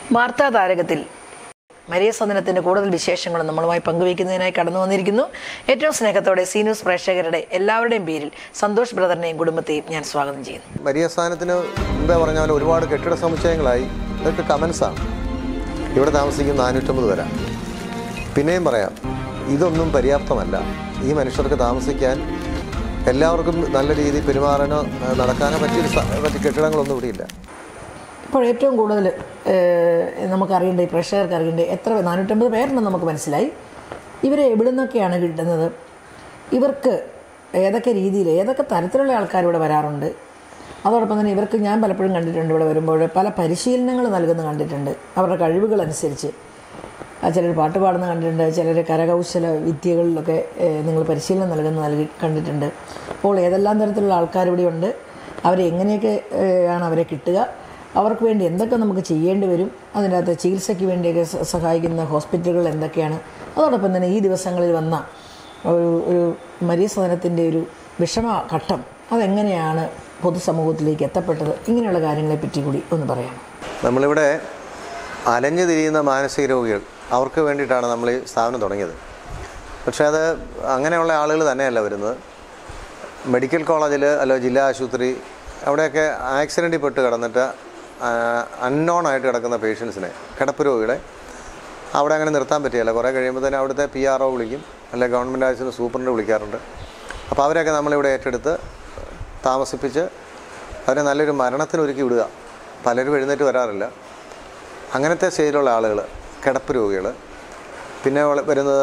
വാർത്താ താരകത്തിൽ മരിയ സദനത്തിന്റെ കൂടുതൽ വിശേഷങ്ങളും നമ്മളുമായി പങ്കുവയ്ക്കുന്നതിനായി കടന്നു വന്നിരിക്കുന്നു ഏറ്റവും സ്നേഹത്തോടെ സി ന്യൂസ് പ്രേക്ഷകരുടെ എല്ലാവരുടെയും പേരിൽ സന്തോഷ് ബ്രദറിനെയും കുടുംബത്തെയും ഞാൻ സ്വാഗതം ചെയ്യുന്നു മരിയ സ്ഥാനത്തിന് മുമ്പേ പറഞ്ഞ പോലെ ഒരുപാട് കെട്ടിട സമുച്ചയങ്ങളായി ഇതൊക്കെ കമൻസാണ് ഇവിടെ താമസിക്കുന്ന നാനൂറ്റമ്പത് പേരാ പിന്നെയും പറയാം ഇതൊന്നും പര്യാപ്തമല്ല ഈ മനുഷ്യർക്ക് താമസിക്കാൻ എല്ലാവർക്കും നല്ല രീതിയിൽ പെരുമാറാനോ ഏഹ്, നടക്കാനോ പറ്റിയൊരു സ്ഥ- പറ്റിയ കെട്ടിടങ്ങളൊന്നും ഇവിടെയില്ല ഇപ്പോൾ ഏറ്റവും കൂടുതൽ ഏഹ്, നമുക്കറിയേണ്ട ഈ പ്രേക്ഷകർക്ക് അറിയേണ്ട എത്ര നാനൂറ്റമ്പത് പേരുണ്ടെന്ന് നമുക്ക് മനസ്സിലായി ഇവരെ എവിടെ നിന്നൊക്കെയാണ് കിട്ടുന്നത് ഇവർക്ക് ഏതൊക്കെ രീതിയിൽ ഏതൊക്കെ തരത്തിലുള്ള ആൾക്കാർ ഇവിടെ വരാറുണ്ട് അതോടൊപ്പം തന്നെ ഇവർക്ക് ഞാൻ പലപ്പോഴും കണ്ടിട്ടുണ്ട് ഇവിടെ വരുമ്പോൾ പല പരിശീലനങ്ങൾ നൽകുന്ന കണ്ടിട്ടുണ്ട് അവരുടെ കഴിവുകൾ അനുസരിച്ച് ചിലർ പാട്ട് പാടുന്ന കണ്ടിട്ടുണ്ട് ചിലർ കരകൗശല വിദ്യകളിലൊക്കെ ഏഹ്, നിങ്ങൾ പരിശീലനം നൽകുന്ന നൽകി കണ്ടിട്ടുണ്ട് അപ്പോൾ ഏതെല്ലാം തരത്തിലുള്ള ആൾക്കാർ ഇവിടെയുണ്ട് അവരെ എങ്ങനെയൊക്കെ ഏഹ്, ആണ് അവരെ കിട്ടുക അവർക്ക് വേണ്ടി എന്തൊക്കെ നമുക്ക് ചെയ്യേണ്ടി വരും അതിനകത്ത് ചികിത്സയ്ക്ക് വേണ്ടിയൊക്കെ സ- സഹായിക്കുന്ന ഹോസ്പിറ്റലുകൾ എന്തൊക്കെയാണ് അതോടൊപ്പം തന്നെ ഈ ദിവസങ്ങളിൽ വന്ന ഒരു ഒരു മരിയ സദനത്തിൻ്റെ ഒരു വിഷമഘട്ടം അതെങ്ങനെയാണ് പൊതുസമൂഹത്തിലേക്ക് എത്തപ്പെട്ടത് ഇങ്ങനെയുള്ള കാര്യങ്ങളെ പറ്റി കൂടി ഒന്ന് പറയാം നമ്മളിവിടെ അലഞ്ഞു തിരിയുന്ന മാനസിക രോഗികൾ അവർക്ക് വേണ്ടിയിട്ടാണ് നമ്മൾ ഈ സ്ഥാപനം തുടങ്ങിയത് പക്ഷേ അത് അങ്ങനെയുള്ള ആളുകൾ തന്നെയല്ല വരുന്നത് മെഡിക്കൽ കോളേജിൽ അല്ലോ ജില്ലാ ആശുപത്രി അവിടെയൊക്കെ ആക്സിഡൻറ്റിൽ പെട്ട് കിടന്നിട്ട് അൺനോൺ ആയിട്ട് കിടക്കുന്ന പേഷ്യൻസിനെ കിടപ്പ് രോഗികളെ അവിടെ അങ്ങനെ നിർത്താൻ പറ്റിയല്ല കുറേ കഴിയുമ്പോൾ തന്നെ അവിടുത്തെ പി ആർ ഒ വിളിക്കും അല്ലെങ്കിൽ ഗവൺമെൻറ് ആശുപത്രി സൂപ്രണ്ട് വിളിക്കാറുണ്ട് അപ്പോൾ അവരെയൊക്കെ നമ്മളിവിടെ ഏറ്റെടുത്ത് താമസിപ്പിച്ച് അവരെ നല്ലൊരു മരണത്തിന് ഒരുക്കി വിടുക പലരും എഴുന്നേറ്റ് വരാറില്ല അങ്ങനത്തെ സ്റ്റേജിലുള്ള ആളുകൾ കിടപ്പ് രോഗികൾ പിന്നെ ഉള്ള- വരുന്നത്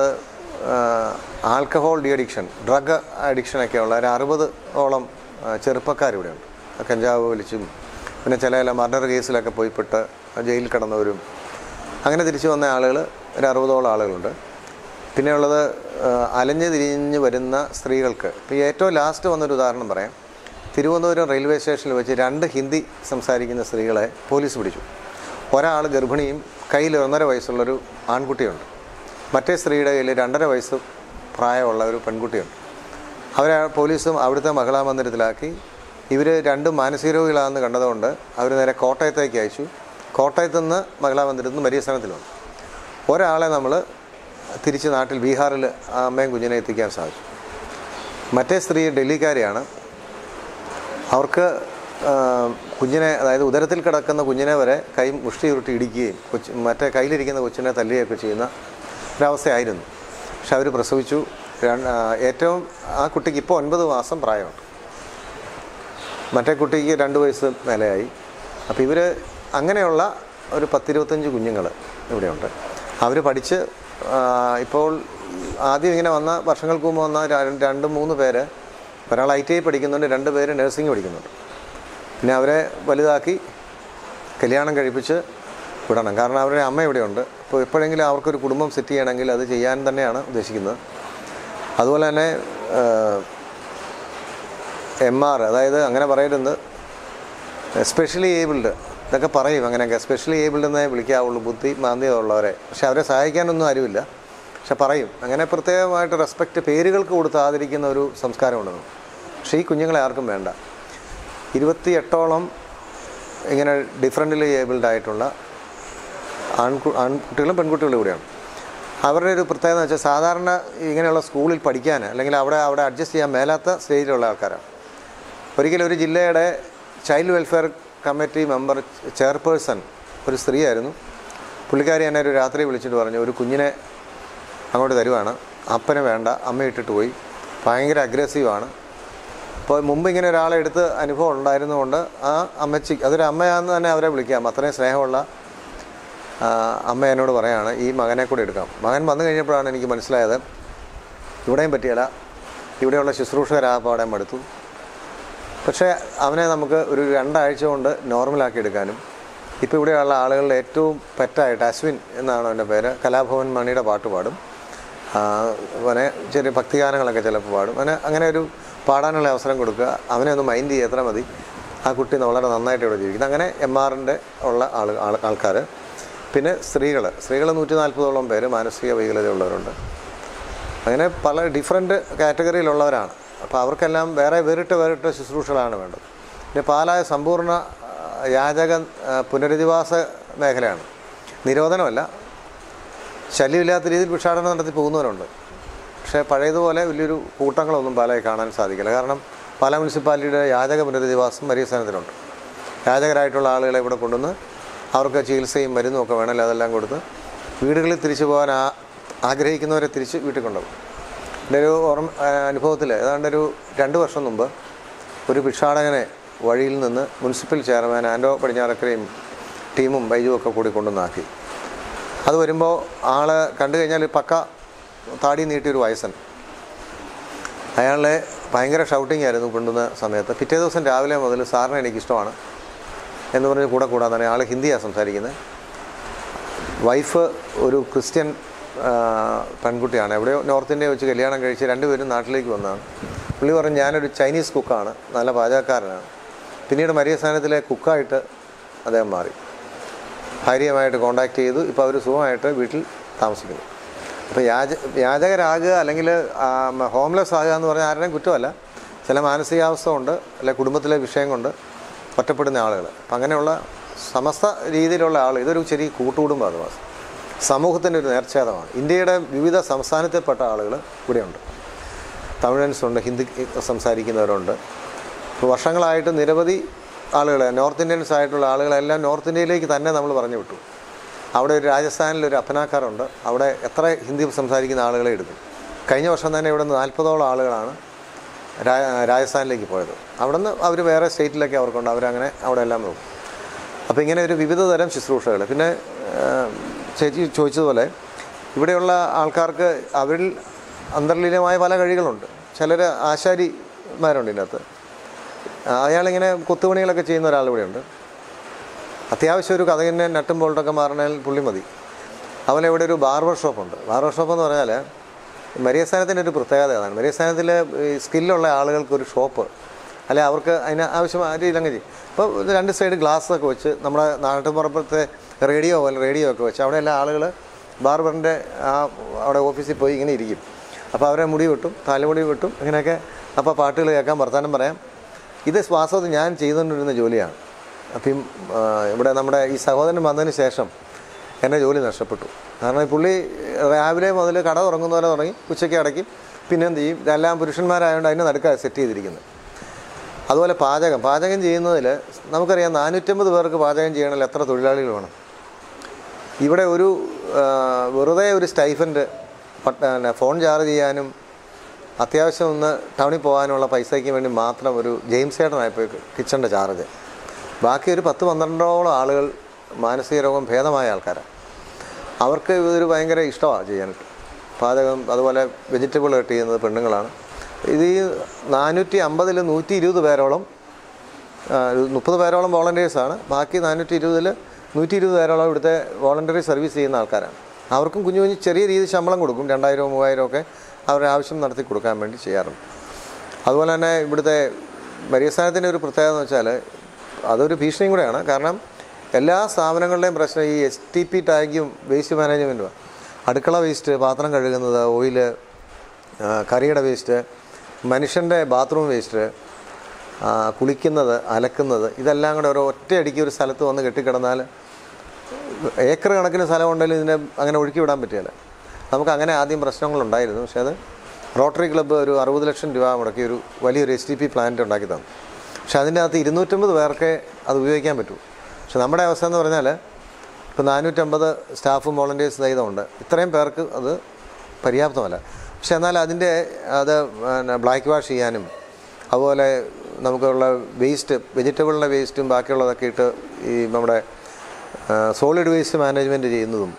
ആൽക്കഹോൾ ഡി അഡിക്ഷൻ ഡ്രഗ് അഡിക്ഷനൊക്കെ ഉള്ള ഒരു അറുപത് ഓളം ചെറുപ്പക്കാർ ഇവിടെയുണ്ട് കഞ്ചാവ് വലിച്ചും പിന്നെ ചില ചില മർഡർ കേസിലൊക്കെ പോയി പെട്ട് ജയിലിൽ കിടന്നവരും അങ്ങനെ തിരിച്ചു വന്ന ആളുകൾ ഒരു അറുപതോളം ആളുകളുണ്ട് പിന്നെയുള്ളത് ആ, അലഞ്ഞ് തിരിഞ്ഞ് വരുന്ന സ്ത്രീകൾക്ക് ഇപ്പോൾ ഈ ഏറ്റവും ലാസ്റ്റ് വന്നൊരു ഉദാഹരണം പറയാം തിരുവനന്തപുരം റെയിൽവേ സ്റ്റേഷനിൽ വെച്ച് രണ്ട് ഹിന്ദി സംസാരിക്കുന്ന സ്ത്രീകളെ പോലീസ് പിടിച്ചു ഒരാൾ ഗർഭിണിയും കയ്യിൽ ഒന്നര വയസ്സുള്ളൊരു ആൺകുട്ടിയുണ്ട് മറ്റേ സ്ത്രീയുടെ കയ്യിൽ രണ്ടര വയസ്സ് പ്രായമുള്ള ഒരു പെൺകുട്ടിയുണ്ട് അവരെ പോലീസും അവിടുത്തെ മഹിളാ മന്ദിരത്തിലാക്കി ഇവർ രണ്ടും മാനസിക രോഗികളാണെന്ന് കണ്ടതുകൊണ്ട് അവർ നേരെ കോട്ടയത്തേക്ക് അയച്ചു കോട്ടയത്തു നിന്ന് മഹിളാ മന്ദിരത്തിൽ നിന്ന് മരിയ സ്ഥാനത്തിൽ വന്നു ഒരാളെ നമ്മൾ തിരിച്ച് നാട്ടിൽ ബീഹാറിൽ ആ അമ്മയും കുഞ്ഞിനെ എത്തിക്കാൻ സാധിച്ചു മറ്റേ സ്ത്രീ ഡൽഹിക്കാരിയാണ് അവർക്ക് ആ, കുഞ്ഞിനെ അതായത് ഉദരത്തിൽ കിടക്കുന്ന കുഞ്ഞിനെ വരെ കൈ മുഷ്ടി ഉരുട്ടി ഇടിക്കുകയും കൊച്ചു മറ്റേ കയ്യിലിരിക്കുന്ന കൊച്ചിനെ തല്ലുകയൊക്കെ ചെയ്യുന്ന ഒരവസ്ഥയായിരുന്നു പക്ഷെ അവർ പ്രസവിച്ചു രണ്ട്- ആ, ഏറ്റവും ആ കുട്ടിക്ക് ഇപ്പോൾ ഒൻപത് മാസം പ്രായമുണ്ട് മറ്റേ കുട്ടിക്ക് രണ്ട് വയസ്സ് മേലെയായി അപ്പോൾ ഇവർ അങ്ങനെയുള്ള ഒരു പത്തിരുപത്തഞ്ച് കുഞ്ഞുങ്ങൾ ഇവിടെയുണ്ട് അവർ പഠിച്ച് ആ, ഇപ്പോൾ ആദ്യം ഇങ്ങനെ വന്ന വർഷങ്ങൾക്ക് മുമ്പ് വന്ന ര- രണ്ട് മൂന്ന് പേര് ഒരാൾ ഐ ടി ഐ പഠിക്കുന്നുണ്ട് രണ്ട് പേര് നഴ്സിംഗ് പഠിക്കുന്നുണ്ട് പിന്നെ അവരെ വലുതാക്കി കല്യാണം കഴിപ്പിച്ച് വിടണം കാരണം അവരുടെ അമ്മ ഇവിടെയുണ്ട് അപ്പോൾ എപ്പോഴെങ്കിലും അവർക്കൊരു കുടുംബം സെറ്റ് ചെയ്യണമെങ്കിൽ അത് ചെയ്യാൻ തന്നെയാണ് ഉദ്ദേശിക്കുന്നത് അതുപോലെ തന്നെ എം ആർ അതായത് അങ്ങനെ പറയരുത് സ്പെഷ്യലി ഏബിൾഡ് ഇതൊക്കെ പറയും അങ്ങനെയൊക്കെ സ്പെഷ്യലി ഏബിൾഡ് എന്നേ വിളിക്കാവുള്ളൂ ബുദ്ധി മാന്ദ്യത ഉള്ളവരെ പക്ഷെ അവരെ സഹായിക്കാനൊന്നും ആരുമില്ല പക്ഷെ പറയും അങ്ങനെ പ്രത്യേകമായിട്ട് റെസ്പെക്റ്റ് പേരുകൾക്ക് കൊടുത്ത് ആദരിക്കുന്ന ഒരു സംസ്കാരമുണ്ടെന്ന് പക്ഷേ ഈ കുഞ്ഞുങ്ങളെ ആർക്കും വേണ്ട ഇരുപത്തി എട്ടോളം ഇങ്ങനെ ഡിഫറൻ്റ്ലി ഏബിൾഡ് ആയിട്ടുള്ള ആൺകു ആൺകുട്ടികളും പെൺകുട്ടികളും കൂടെയാണ് അവരുടെ ഒരു പ്രത്യേകത എന്ന് വെച്ചാൽ സാധാരണ ഇങ്ങനെയുള്ള സ്കൂളിൽ പഠിക്കാൻ അല്ലെങ്കിൽ അവിടെ അവിടെ അഡ്ജസ്റ്റ് ചെയ്യാൻ മേലാത്ത സ്റ്റേജിലുള്ള ആൾക്കാരാണ് ഒരിക്കലും ഒരു ജില്ലയുടെ child welfare committee member chairperson ഒരു സ്ത്രീയായിരുന്നു പുള്ളിക്കാരി എന്നെ ഒരു രാത്രി വിളിച്ചിട്ട് പറഞ്ഞു ഒരു കുഞ്ഞിനെ അങ്ങോട്ട് തരുവാണ് അപ്പനെ വേണ്ട അമ്മ ഇട്ടിട്ട് പോയി ഭയങ്കര അഗ്രസീവാണ് അപ്പോൾ മുമ്പ് ഇങ്ങനെ ഒരാളെ എടുത്ത് അനുഭവം ഉണ്ടായിരുന്നുകൊണ്ട് ആ അമ്മച്ചി അതൊരു അമ്മയാണെന്ന് തന്നെ അവരെ വിളിക്കാം അത്രയും സ്നേഹമുള്ള ആ, അമ്മ എന്നോട് പറയാണ് ഈ മകനെ കൂടെ എടുക്കാം മകൻ വന്നു കഴിഞ്ഞപ്പോഴാണ് എനിക്ക് മനസ്സിലായത് ഇവിടെയും പറ്റിയല്ല ഇവിടെയുള്ള ശുശ്രൂഷകർ ആ പാടാൻ മടുത്തു പക്ഷേ അവനെ നമുക്ക് ഒരു രണ്ടാഴ്ച കൊണ്ട് നോർമലാക്കി എടുക്കാനും ഇപ്പോൾ ഇവിടെയുള്ള ആളുകളുടെ ഏറ്റവും പെറ്റായിട്ട് അശ്വിൻ എന്നാണ് അവൻ്റെ പേര് കലാഭവൻ മണിയുടെ പാട്ട് പാടും ആ, അവനെ ചെറിയ ഭക്തിഗാനങ്ങളൊക്കെ ചിലപ്പോൾ പാടും അവന് അങ്ങനെ ഒരു പാടാനുള്ള അവസരം കൊടുക്കുക അവനെ ഒന്ന് മൈൻഡ് ചെയ്യത്ര മതി ആ കുട്ടി വളരെ നന്നായിട്ട് ഇവിടെ ജീവിക്കുന്നത് അങ്ങനെ എം ആറിൻ്റെ ഉള്ള ആൾ ആൾ- ആൾക്കാർ പിന്നെ സ്ത്രീകൾ സ്ത്രീകൾ നൂറ്റി നാൽപ്പതോളം പേര് മാനസിക വൈകല്യതയുള്ളവരുണ്ട് അങ്ങനെ പല ഡിഫറെൻറ്റ് കാറ്റഗറിയിലുള്ളവരാണ് അപ്പോൾ അവർക്കെല്ലാം വേറെ വേറിട്ട് വേറിട്ട ശുശ്രൂഷകളാണ് വേണ്ടത് പിന്നെ പാലായ സമ്പൂർണ്ണ ആ, യാചക ആ, പുനരധിവാസ മേഖലയാണ് നിരോധനമല്ല ശല്യമില്ലാത്ത രീതിയിൽ ഭിക്ഷാടനം നടത്തി പോകുന്നവരുണ്ട് പക്ഷേ പഴയതുപോലെ വലിയൊരു കൂട്ടങ്ങളൊന്നും പാലയിൽ കാണാൻ സാധിക്കില്ല കാരണം പാല മുനിസിപ്പാലിറ്റിയുടെ യാചക പുനരധിവാസം മരീസ്ഥാനത്തിലുണ്ട് യാചകരായിട്ടുള്ള ആളുകളെ ഇവിടെ കൊണ്ടുവന്ന് അവർക്ക് ചികിത്സയും മരുന്നും ഒക്കെ വേണമല്ലോ അതെല്ലാം കൊടുത്ത് വീടുകളിൽ തിരിച്ചു പോകാൻ ആ ആഗ്രഹിക്കുന്നവരെ തിരിച്ച് വീട്ടിൽ കൊണ്ടുപോകും എൻ്റെ ഒരു ഓർമ്മ അനുഭവത്തിൽ ഏതാണ്ട് ഒരു രണ്ട് വർഷം മുമ്പ് ഒരു ഭിക്ഷാടകനെ വഴിയിൽ നിന്ന് മുനിസിപ്പൽ ചെയർമാൻ ആൻഡോ പടിഞ്ഞാറക്കരയും ടീമും ബൈജുവും ഒക്കെ കൂടി കൊണ്ടുവന്നാക്കി അത് വരുമ്പോൾ ആൾ കണ്ടു കഴിഞ്ഞാൽ പക്ക താടി നീട്ടിയൊരു വയസ്സൻ അയാളെ ഭയങ്കര ഷൗട്ടിംഗ് ആയിരുന്നു കൊണ്ടുവന്ന സമയത്ത് പിറ്റേ ദിവസം രാവിലെ മുതൽ സാറിനെ എനിക്കിഷ്ടമാണ് എന്ന് പറഞ്ഞ് കൂടെ കൂടാതാണ് ആൾ ഹിന്ദിയാണ് സംസാരിക്കുന്നത് വൈഫ് ഒരു ക്രിസ്ത്യൻ ആ, പെൺകുട്ടിയാണ് എവിടെയോ നോർത്ത് ഇന്ത്യ വെച്ച് കല്യാണം കഴിച്ച് രണ്ടുപേരും നാട്ടിലേക്ക് വന്നതാണ് പുള്ളി പറഞ്ഞു ഞാനൊരു ചൈനീസ് കുക്കാണ് നല്ല പാചകക്കാരനാണ് പിന്നീട് മരിയ സ്ഥാനത്തിലെ കുക്കായിട്ട് അദ്ദേഹം മാറി ഭാര്യയുമായിട്ട് കോണ്ടാക്ട് ചെയ്തു ഇപ്പോൾ അവർ സുഖമായിട്ട് വീട്ടിൽ താമസിക്കുന്നു അപ്പോൾ യാച യാചകരാകുക അല്ലെങ്കിൽ ഹോംലെസ് ആകുക എന്ന് പറഞ്ഞാൽ ആരുടെയും കുറ്റമല്ല ചില മാനസികാവസ്ഥ കൊണ്ട് അല്ലെ കുടുംബത്തിലെ വിഷയം കൊണ്ട് ഒറ്റപ്പെടുന്ന ആളുകൾ അപ്പം അങ്ങനെയുള്ള സമസ്ത രീതിയിലുള്ള ആൾ ഇതൊരു ചെറിയ കൂട്ടുകുടുംബമാണ് വാസം സമൂഹത്തിൻ്റെ ഒരു നേർച്ഛേദമാണ് ഇന്ത്യയുടെ വിവിധ സംസ്ഥാനത്തിൽപ്പെട്ട ആളുകൾ ഇവിടെയുണ്ട് തമിഴൻസ് ഉണ്ട് ഹിന്ദി സംസാരിക്കുന്നവരുണ്ട് ഇപ്പോൾ വർഷങ്ങളായിട്ട് നിരവധി ആളുകൾ നോർത്ത് ഇന്ത്യൻസ് ആയിട്ടുള്ള ആളുകളെല്ലാം നോർത്ത് ഇന്ത്യയിലേക്ക് തന്നെ നമ്മൾ പറഞ്ഞു വിട്ടു അവിടെ ഒരു രാജസ്ഥാനിൽ ഒരു അപ്പനാക്കാറുണ്ട് അവിടെ എത്ര ഹിന്ദി സംസാരിക്കുന്ന ആളുകളെ എടുക്കും കഴിഞ്ഞ വർഷം തന്നെ ഇവിടെ നിന്ന് നാൽപ്പതോളം ആളുകളാണ് രാ- രാജസ്ഥാനിലേക്ക് പോയത് അവിടെ നിന്ന് അവർ വേറെ സ്റ്റേറ്റിലൊക്കെ അവർക്കുണ്ട് അവരങ്ങനെ അവിടെ എല്ലാം നോക്കും അപ്പോൾ ഇങ്ങനെ ഒരു വിവിധ തരം ശുശ്രൂഷകൾ പിന്നെ ആ, ചേച്ചി ചോദിച്ചതുപോലെ ഇവിടെയുള്ള ആൾക്കാർക്ക് അവരിൽ അന്തർലീനമായ പല കഴികളുണ്ട് ചിലർ ആശാരിമാരുണ്ട് ഇതിനകത്ത് അയാളിങ്ങനെ കൊത്തുപണികളൊക്കെ ചെയ്യുന്ന ഒരാൾ ഇവിടെയുണ്ട് അത്യാവശ്യം ഒരു കഥകിൻ്റെ നട്ടും ബോൾട്ടൊക്കെ മാറണേൽ പുള്ളി മതി അതുപോലെ ഇവിടെ ഒരു ബാർബർ ഷോപ്പുണ്ട് ബാർബർ ഷോപ്പ് എന്ന് പറഞ്ഞാൽ മരിയസ്ഥാനത്തിൻ്റെ ഒരു പ്രത്യേകത അതാണ് മരിയസ്ഥാനത്തിൽ സ്കില്ലുള്ള ആളുകൾക്ക് ഒരു ഷോപ്പ് അല്ലെ അവർക്ക് അതിന് ആവശ്യമായ രീതിയിലങ്ങ് ചെയ്യും അപ്പോൾ ഇത് രണ്ട് സൈഡ് ഗ്ലാസ് ഒക്കെ വെച്ച് നമ്മുടെ നാട്ടുപുറത്തെ റേഡിയോ പോലെ റേഡിയോ ഒക്കെ വെച്ച് അവിടെ എല്ലാ ആളുകൾ ബാർബറിൻ്റെ ആ അവിടെ ഓഫീസിൽ പോയി ഇങ്ങനെ ഇരിക്കും അപ്പോൾ അവരെ മുടി വെട്ടും തലമുടി വെട്ടും ഇങ്ങനെയൊക്കെ അപ്പോൾ പാട്ടുകൾ കേൾക്കാൻ വർത്തമാനം പറയാം ഇത് വാസ്തവത്തിൽ ഞാൻ ചെയ്തുകൊണ്ടിരുന്ന ജോലിയാണ് അപ്പം ആ, ഇവിടെ നമ്മുടെ ഈ സഹോദരൻ വന്നതിന് ശേഷം എൻ്റെ ജോലി നഷ്ടപ്പെട്ടു കാരണം ഈ പുള്ളി രാവിലെ മുതൽ കട തുറങ്ങുന്ന പോലെ തുടങ്ങി ഉച്ചയ്ക്ക് അടയ്ക്കും പിന്നെ എന്ത് ചെയ്യും ഇതെല്ലാം പുരുഷന്മാരായതുകൊണ്ട് അതിന് നടുക്ക സെറ്റ് ചെയ്തിരിക്കുന്നത് അതുപോലെ പാചകം പാചകം ചെയ്യുന്നതിൽ നമുക്കറിയാം നാനൂറ്റമ്പത് പേർക്ക് പാചകം ചെയ്യണമെങ്കിൽ എത്ര തൊഴിലാളികൾ വേണം ഇവിടെ ഒരു ആ, വെറുതെ ഒരു സ്റ്റൈഫൻഡ് പിന്നെ ഫോൺ ചാർജ് ചെയ്യാനും അത്യാവശ്യം ഒന്ന് ടൗണിൽ പോകാനുള്ള പൈസയ്ക്ക് വേണ്ടി മാത്രം ഒരു ജെയിംസ് ചേട്ടനായപ്പോൾ കിച്ചണിൻ്റെ ചാർജ് ബാക്കി ഒരു പത്ത് പന്ത്രണ്ടോളം ആളുകൾ മാനസിക രോഗം ഭേദമായ ആൾക്കാരാണ് അവർക്ക് ഇതൊരു ഭയങ്കര ഇഷ്ടമാണ് ചെയ്യാനായിട്ട് പാചകം അതുപോലെ വെജിറ്റബിൾ കട്ട് ചെയ്യുന്നത് പെണ്ണുങ്ങളാണ് ഇത് ഈ നാനൂറ്റി അമ്പതിൽ നൂറ്റി ഇരുപത് പേരോളം ആ, ഒരു മുപ്പത് പേരോളം വോളണ്ടിയേഴ്സാണ് ബാക്കി നാനൂറ്റി ഇരുപതിൽ നൂറ്റി ഇരുപത് പേരോളം ഇവിടുത്തെ വോളണ്ടറി സർവീസ് ചെയ്യുന്ന ആൾക്കാരാണ് അവർക്കും കുഞ്ഞു കുഞ്ഞു ചെറിയ രീതിയിൽ ശമ്പളം കൊടുക്കും രണ്ടായിരമോ മൂവായിരമോ ഒക്കെ അവരുടെ ആവശ്യം നടത്തി കൊടുക്കാൻ വേണ്ടി ചെയ്യാറുണ്ട് അതുപോലെ തന്നെ ഇവിടുത്തെ മരിയസ്ഥാനത്തിൻ്റെ ഒരു പ്രത്യേകത എന്ന് വെച്ചാൽ അതൊരു ഭീഷണിയും കൂടെയാണ് കാരണം എല്ലാ സ്ഥാപനങ്ങളുടെയും പ്രശ്നം ഈ എസ് ടി പി ടാഗും വേസ്റ്റ് മാനേജ്മെൻറ്റുമാണ് അടുക്കള വേസ്റ്റ് പാത്രം കഴുകുന്നത് ഓയില് ആ, കറിയുടെ വേസ്റ്റ് മനുഷ്യൻ്റെ ബാത്റൂം വേസ്റ്റ് ആ, കുളിക്കുന്നത് അലക്കുന്നത് ഇതെല്ലാം കൂടെ ഒരു ഒറ്റയടിക്ക് ഒരു സ്ഥലത്ത് വന്ന് കെട്ടിക്കിടന്നാൽ ഏക്കർ കണക്കിന് സ്ഥലം ഉണ്ടെങ്കിൽ ഇതിനെ അങ്ങനെ ഒഴുക്കി വിടാൻ പറ്റില്ല നമുക്ക് അങ്ങനെ ആദ്യം പ്രശ്നങ്ങളുണ്ടായിരുന്നു പക്ഷേ അത് റോട്ടറി ക്ലബ്ബ് ഒരു അറുപത് ലക്ഷം രൂപ മുടക്കി ഒരു വലിയൊരു എസ് ടി പി പ്ലാന്റ് ഉണ്ടാക്കി തന്നു പക്ഷേ അതിൻ്റെ അകത്ത് ഇരുന്നൂറ്റമ്പത് പേർക്ക് അത് ഉപയോഗിക്കാൻ പറ്റൂ പക്ഷെ നമ്മുടെ അവസ്ഥ എന്ന് പറഞ്ഞാൽ ഇപ്പോൾ നാനൂറ്റമ്പത് സ്റ്റാഫും വോളണ്ടിയേഴ്സ് സഹിതമുണ്ട് ഇത്രയും പേർക്ക് അത് പര്യാപ്തമല്ല പക്ഷെ എന്നാൽ അതിൻ്റെ അത് പിന്നെ ബ്ലാക്ക് വാഷ് ചെയ്യാനും അതുപോലെ നമുക്കുള്ള വേസ്റ്റ് വെജിറ്റബിളിൻ്റെ വേസ്റ്റും ബാക്കിയുള്ളതൊക്കെ ഇട്ട് ഈ നമ്മുടെ സോളിഡ് വേസ്റ്റ് മാനേജ്മെൻറ്റ് ചെയ്യുന്നതും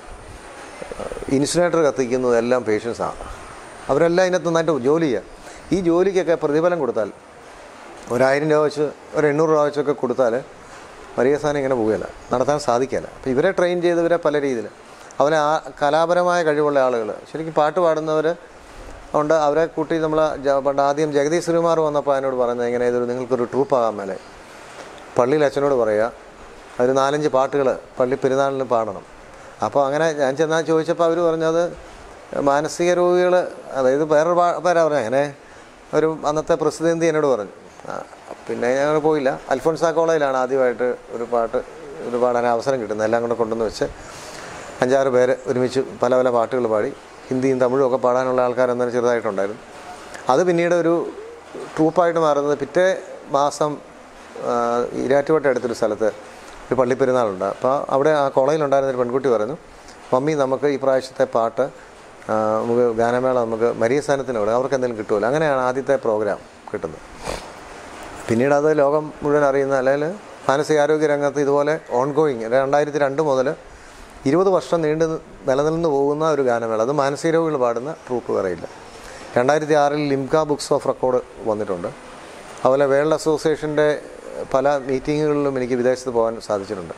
ഇൻസുലേറ്റർ കത്തിക്കുന്നതും എല്ലാം പേഷ്യൻസാണ് അവരെല്ലാം ഇതിനകത്ത് നന്നായിട്ട് ജോലി ചെയ്യുക ഈ ജോലിക്കൊക്കെ പ്രതിഫലം കൊടുത്താൽ ഒരായിരം രൂപ വെച്ച് ഒരു എണ്ണൂറ് രൂപ വെച്ചൊക്കെ കൊടുത്താൽ പര്യവസാനം ഇങ്ങനെ പോവുകയില്ല നടത്താൻ സാധിക്കില്ല അപ്പോൾ ഇവരെ ട്രെയിൻ ചെയ്തവരെ പല രീതിയിൽ അതുപോലെ ആ കലാപരമായ കഴിവുള്ള ആളുകൾ ശരിക്കും പാട്ട് പാടുന്നവർ ഉണ്ട് അവരെ കൂട്ടി നമ്മൾ പണ്ട് ആദ്യം ജഗദീഷ് ശ്രീകുമാർ വന്നപ്പോൾ അതിനോട് പറയുന്നത് ഇങ്ങനെ ഇതൊരു നിങ്ങൾക്കൊരു ട്രൂപ്പാകാൻ മേലെ പള്ളിയിൽ അച്ഛനോട് പറയുക ഒരു നാലഞ്ച് പാട്ടുകൾ പള്ളി പെരുന്നാളിന് പാടണം അപ്പോൾ അങ്ങനെ ഞാൻ ചെന്നാൽ ചോദിച്ചപ്പോൾ അവർ പറഞ്ഞത് മാനസിക രോഗികൾ അതായത് വേറൊരു പാ- പേരാ പറഞ്ഞു അങ്ങനെ ഒരു അന്നത്തെ പ്രസിദ്ധി എന്നോട് പറഞ്ഞു ആ, പിന്നെ ഞങ്ങൾ പോയില്ല അൽഫോൺസാ കോളേജിലാണ് ആദ്യമായിട്ട് ഒരു പാട്ട് ഒരു പാടാൻ അവസരം കിട്ടുന്നത് എല്ലാം കൂടെ കൊണ്ടുവന്ന് വെച്ച് അഞ്ചാറ് പേര് ഒരുമിച്ച് പല പല പാട്ടുകൾ പാടി ഹിന്ദിയും തമിഴും ഒക്കെ പാടാനുള്ള ആൾക്കാരെന്നാലും ചെറുതായിട്ടുണ്ടായിരുന്നു അത് പിന്നീട് ഒരു ട്രൂപ്പായിട്ട് മാറുന്നത് പിറ്റേ മാസം ആ, ഈരാറ്റുപേട്ട അടുത്തൊരു സ്ഥലത്ത് ഒരു പള്ളിപ്പെരുന്നാളുണ്ട് അപ്പോൾ അവിടെ ആ കോളേജിലുണ്ടായിരുന്ന ഒരു പെൺകുട്ടി പറഞ്ഞു മമ്മി നമുക്ക് ഈ പ്രാവശ്യത്തെ പാട്ട് ആ, നമുക്ക് ഗാനമേള നമുക്ക് മരിയ സ്ഥാനത്തിനോട് അവർക്ക് എന്തെങ്കിലും കിട്ടുമല്ലോ അങ്ങനെയാണ് ആദ്യത്തെ പ്രോഗ്രാം കിട്ടുന്നത് പിന്നീട് അത് ലോകം മുഴുവൻ അറിയുന്ന അല്ലെങ്കിൽ മാനസികാരോഗ്യ രംഗത്ത് ഇതുപോലെ ഓൺഗോയിങ് രണ്ടായിരത്തി രണ്ട് മുതൽ ഇരുപത് വർഷം നീണ്ടു നിലനിന്ന് പോകുന്ന ഒരു ഗാനമേള അത് മാനസികരോഗികൾ പാടുന്ന ട്രൂപ്പ് പറയില്ല രണ്ടായിരത്തി ആറിൽ ലിംക ബുക്സ് ഓഫ് റെക്കോർഡ് വന്നിട്ടുണ്ട് അതുപോലെ വേൾഡ് അസോസിയേഷൻ്റെ പല മീറ്റിങ്ങുകളിലും എനിക്ക് വിദേശത്ത് പോകാൻ സാധിച്ചിട്ടുണ്ട്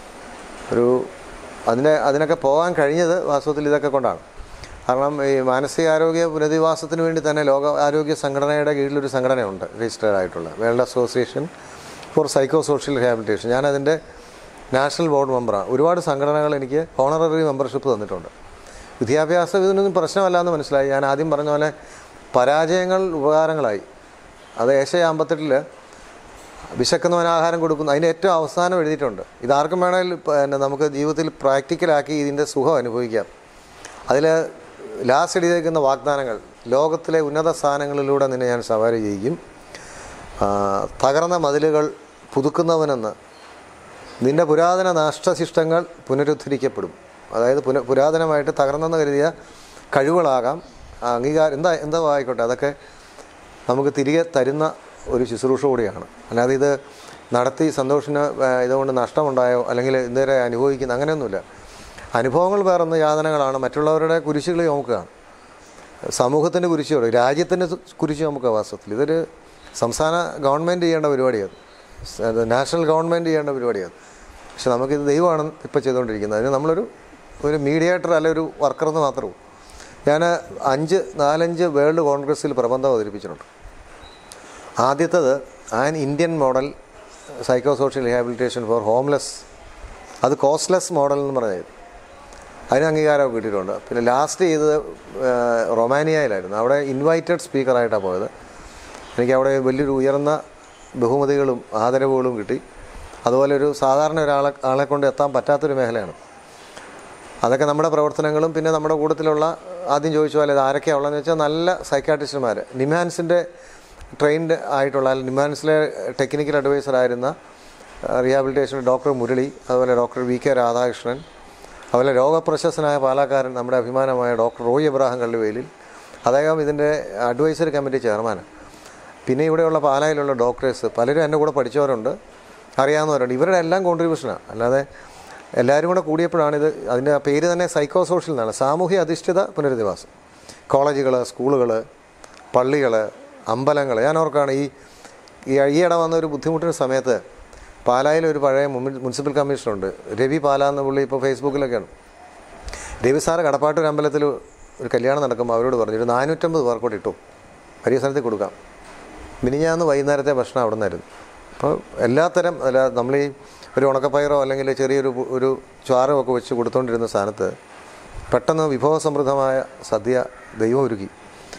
ഒരു അതിനെ അതിനൊക്കെ പോകാൻ കഴിഞ്ഞത് വാസ്തവത്തിൽ ഇതൊക്കെ കൊണ്ടാണ് കാരണം ഈ മാനസികാരോഗ്യ പുനരധിവാസത്തിന് വേണ്ടി തന്നെ ലോക ആരോഗ്യ സംഘടനയുടെ കീഴിലൊരു സംഘടനയുണ്ട് രജിസ്റ്റേഡ് ആയിട്ടുള്ള world association for psycho social rehabilitation ഞാനതിൻ്റെ നാഷണൽ ബോർഡ് മെമ്പറാണ് ഒരുപാട് സംഘടനകൾ എനിക്ക് ഹോണററി മെമ്പർഷിപ്പ് തന്നിട്ടുണ്ട് വിദ്യാഭ്യാസം ഇതിനൊന്നും പ്രശ്നമല്ല എന്ന് മനസ്സിലായി ഞാൻ ആദ്യം പറഞ്ഞ പോലെ പരാജയങ്ങൾ ഉപകാരങ്ങളായി അത് ഏഷ്യ വിശക്കുന്നവന് ആഹാരം കൊടുക്കുന്നു അതിൻ്റെ ഏറ്റവും അവസാനം എഴുതിയിട്ടുണ്ട് ഇതാർക്കും വേണമെങ്കിൽ പിന്നെ നമുക്ക് ജീവിതത്തിൽ പ്രാക്ടിക്കലാക്കി ഇതിൻ്റെ സുഖം അനുഭവിക്കാം അതിൽ ലാസ്റ്റ് എഴുതിയിരിക്കുന്ന വാഗ്ദാനങ്ങൾ ലോകത്തിലെ ഉന്നത സ്ഥാനങ്ങളിലൂടെ നിന്നെ ഞാൻ സവാരി ചെയ്യിക്കും ആ, തകർന്ന മതിലുകൾ പുതുക്കുന്നവനെന്ന് നിന്റെ പുരാതന നഷ്ടശിഷ്ടങ്ങൾ പുനരുദ്ധരിക്കപ്പെടും അതായത് പുന പുരാതനമായിട്ട് തകർന്നെന്ന് കരുതിയ കഴിവുകളാകാം ആ അംഗീകാരം എന്താ എന്താ ആയിക്കോട്ടെ അതൊക്കെ നമുക്ക് തിരികെ തരുന്ന ഒരു ശുശ്രൂഷ കൂടിയാണ് അല്ലാതെ ഇത് നടത്തി സന്തോഷിന് ആ, ഇതുകൊണ്ട് നഷ്ടമുണ്ടായോ അല്ലെങ്കിൽ ഇതുവരെ അനുഭവിക്കുന്ന അങ്ങനെയൊന്നുമില്ല അനുഭവങ്ങൾ വേറൊന്ന് യാതനകളാണ് മറ്റുള്ളവരുടെ കുരിശുകൾ ചുമക്കുകയാണ് സമൂഹത്തിൻ്റെ കുരിശ് ചുമക്കുക രാജ്യത്തിൻ്റെ കുരിശ് ചുമക്കുക വാസ്തവത്തിൽ ഇതൊരു സംസ്ഥാന ഗവൺമെൻറ് ചെയ്യേണ്ട പരിപാടിയാണ് അത് നാഷണൽ ഗവൺമെൻറ് ചെയ്യേണ്ട പരിപാടിയാണ് പക്ഷെ നമുക്കിത് ദൈവമാണ് ഇപ്പോൾ ചെയ്തുകൊണ്ടിരിക്കുന്നത് അതിന് നമ്മളൊരു ഒരു മീഡിയേറ്റർ അല്ല ഒരു വർക്കർ എന്ന് മാത്രമേ ഉള്ളൂ ഞാൻ അഞ്ച് നാലഞ്ച് വേൾഡ് കോൺഗ്രസ്സിൽ പ്രബന്ധം അവതരിപ്പിച്ചിട്ടുണ്ട് ആദ്യത്തത് an Indian model psycho social rehabilitation for homeless അത് കോസ്റ്റ്ലെസ് മോഡൽ എന്ന് പറഞ്ഞത് അതിന് അംഗീകാരമൊക്കെ കിട്ടിയിട്ടുണ്ട് പിന്നെ ലാസ്റ്റ് ചെയ്തത് ആ, റൊമാനിയയിലായിരുന്നു അവിടെ ഇൻവൈറ്റഡ് സ്പീക്കറായിട്ടാണ് പോയത് എനിക്ക് അവിടെ വലിയൊരു ഉയർന്ന ബഹുമതികളും ആദരവുകളും കിട്ടി അതുപോലെ ഒരു സാധാരണ ഒരാളെ ആളെ കൊണ്ട് എത്താൻ പറ്റാത്തൊരു മേഖലയാണ് അതൊക്കെ നമ്മുടെ പ്രവർത്തനങ്ങളും പിന്നെ നമ്മുടെ കൂട്ടത്തിലുള്ള ആദ്യം ചോദിച്ചു പോലെ ഇത് ആരൊക്കെയാണ് ഉള്ളതെന്ന് വെച്ചാൽ നല്ല സൈക്കാട്രിസ്റ്റുമാർ നിമാൻസിൻ്റെ ട്രെയിൻഡ് ആയിട്ടുള്ള അല്ലെങ്കിൽ നിമാൻസിലെ ടെക്നിക്കൽ അഡ്വൈസർ ആയിരുന്ന റീഹാബിലിറ്റേഷൻ ഡോക്ടർ മുരളി അതുപോലെ ഡോക്ടർ വി കെ രാധാകൃഷ്ണൻ അതുപോലെ രോഗപ്രശസ്തനായ പാലക്കാരൻ നമ്മുടെ അഭിമാനമായ ഡോക്ടർ റോയ് എബ്രാഹിം കള്ളുവേലിൽ അദ്ദേഹം ഇതിൻ്റെ അഡ്വൈസറി കമ്മിറ്റി ചെയർമാനാണ് പിന്നെ ഇവിടെയുള്ള പാലായിലുള്ള ഡോക്ടേഴ്സ് പലരും എൻ്റെ കൂടെ പഠിച്ചവരുണ്ട് അറിയാവുന്നവരുണ്ട് ഇവരുടെ എല്ലാം കോൺട്രിബ്യൂഷനാണ് അല്ലാതെ എല്ലാവരും കൂടെ കൂടിയപ്പോഴാണ് ഇത് അതിൻ്റെ ആ പേര് തന്നെ സൈക്കോ സോഷ്യൽ എന്നാണ് സാമൂഹ്യ അധിഷ്ഠിത പുനരധിവാസം കോളേജുകൾ സ്കൂളുകൾ പള്ളികൾ അമ്പലങ്ങൾ ഞാൻ ഓർക്കാണ് ഈ ഈ ഈയിടെ വന്ന ഒരു ബുദ്ധിമുട്ടിന് സമയത്ത് പാലായിൽ ഒരു പഴയ മുൻ- മുനിസിപ്പൽ കമ്മീഷണറുണ്ട് രവി പാല എന്ന പുള്ളി ഇപ്പോൾ ഫേസ്ബുക്കിലൊക്കെയാണ് രവി സാറ് കടപ്പാട്ടൂർ അമ്പലത്തിൽ ഒരു കല്യാണം നടക്കുമ്പോൾ അവരോട് പറഞ്ഞു ഒരു നാനൂറ്റമ്പത് പേർക്കോട്ട് ഇട്ടു വലിയ സ്ഥലത്തിൽ കൊടുക്കാം മിനിഞ്ഞാന്ന് വൈകുന്നേരത്തെ ഭക്ഷണം അവിടെ നിന്നായിരുന്നു അപ്പോൾ എല്ലാത്തരം അല്ല നമ്മൾ ഈ ഒരു ഉണക്കപ്പയറോ അല്ലെങ്കിൽ ചെറിയൊരു പു- ഒരു ചാറോ ഒക്കെ വെച്ച് കൊടുത്തുകൊണ്ടിരുന്ന സ്ഥാനത്ത് പെട്ടെന്ന് വിഭവസമൃദ്ധമായ സദ്യ ദൈവം ഒരുക്കി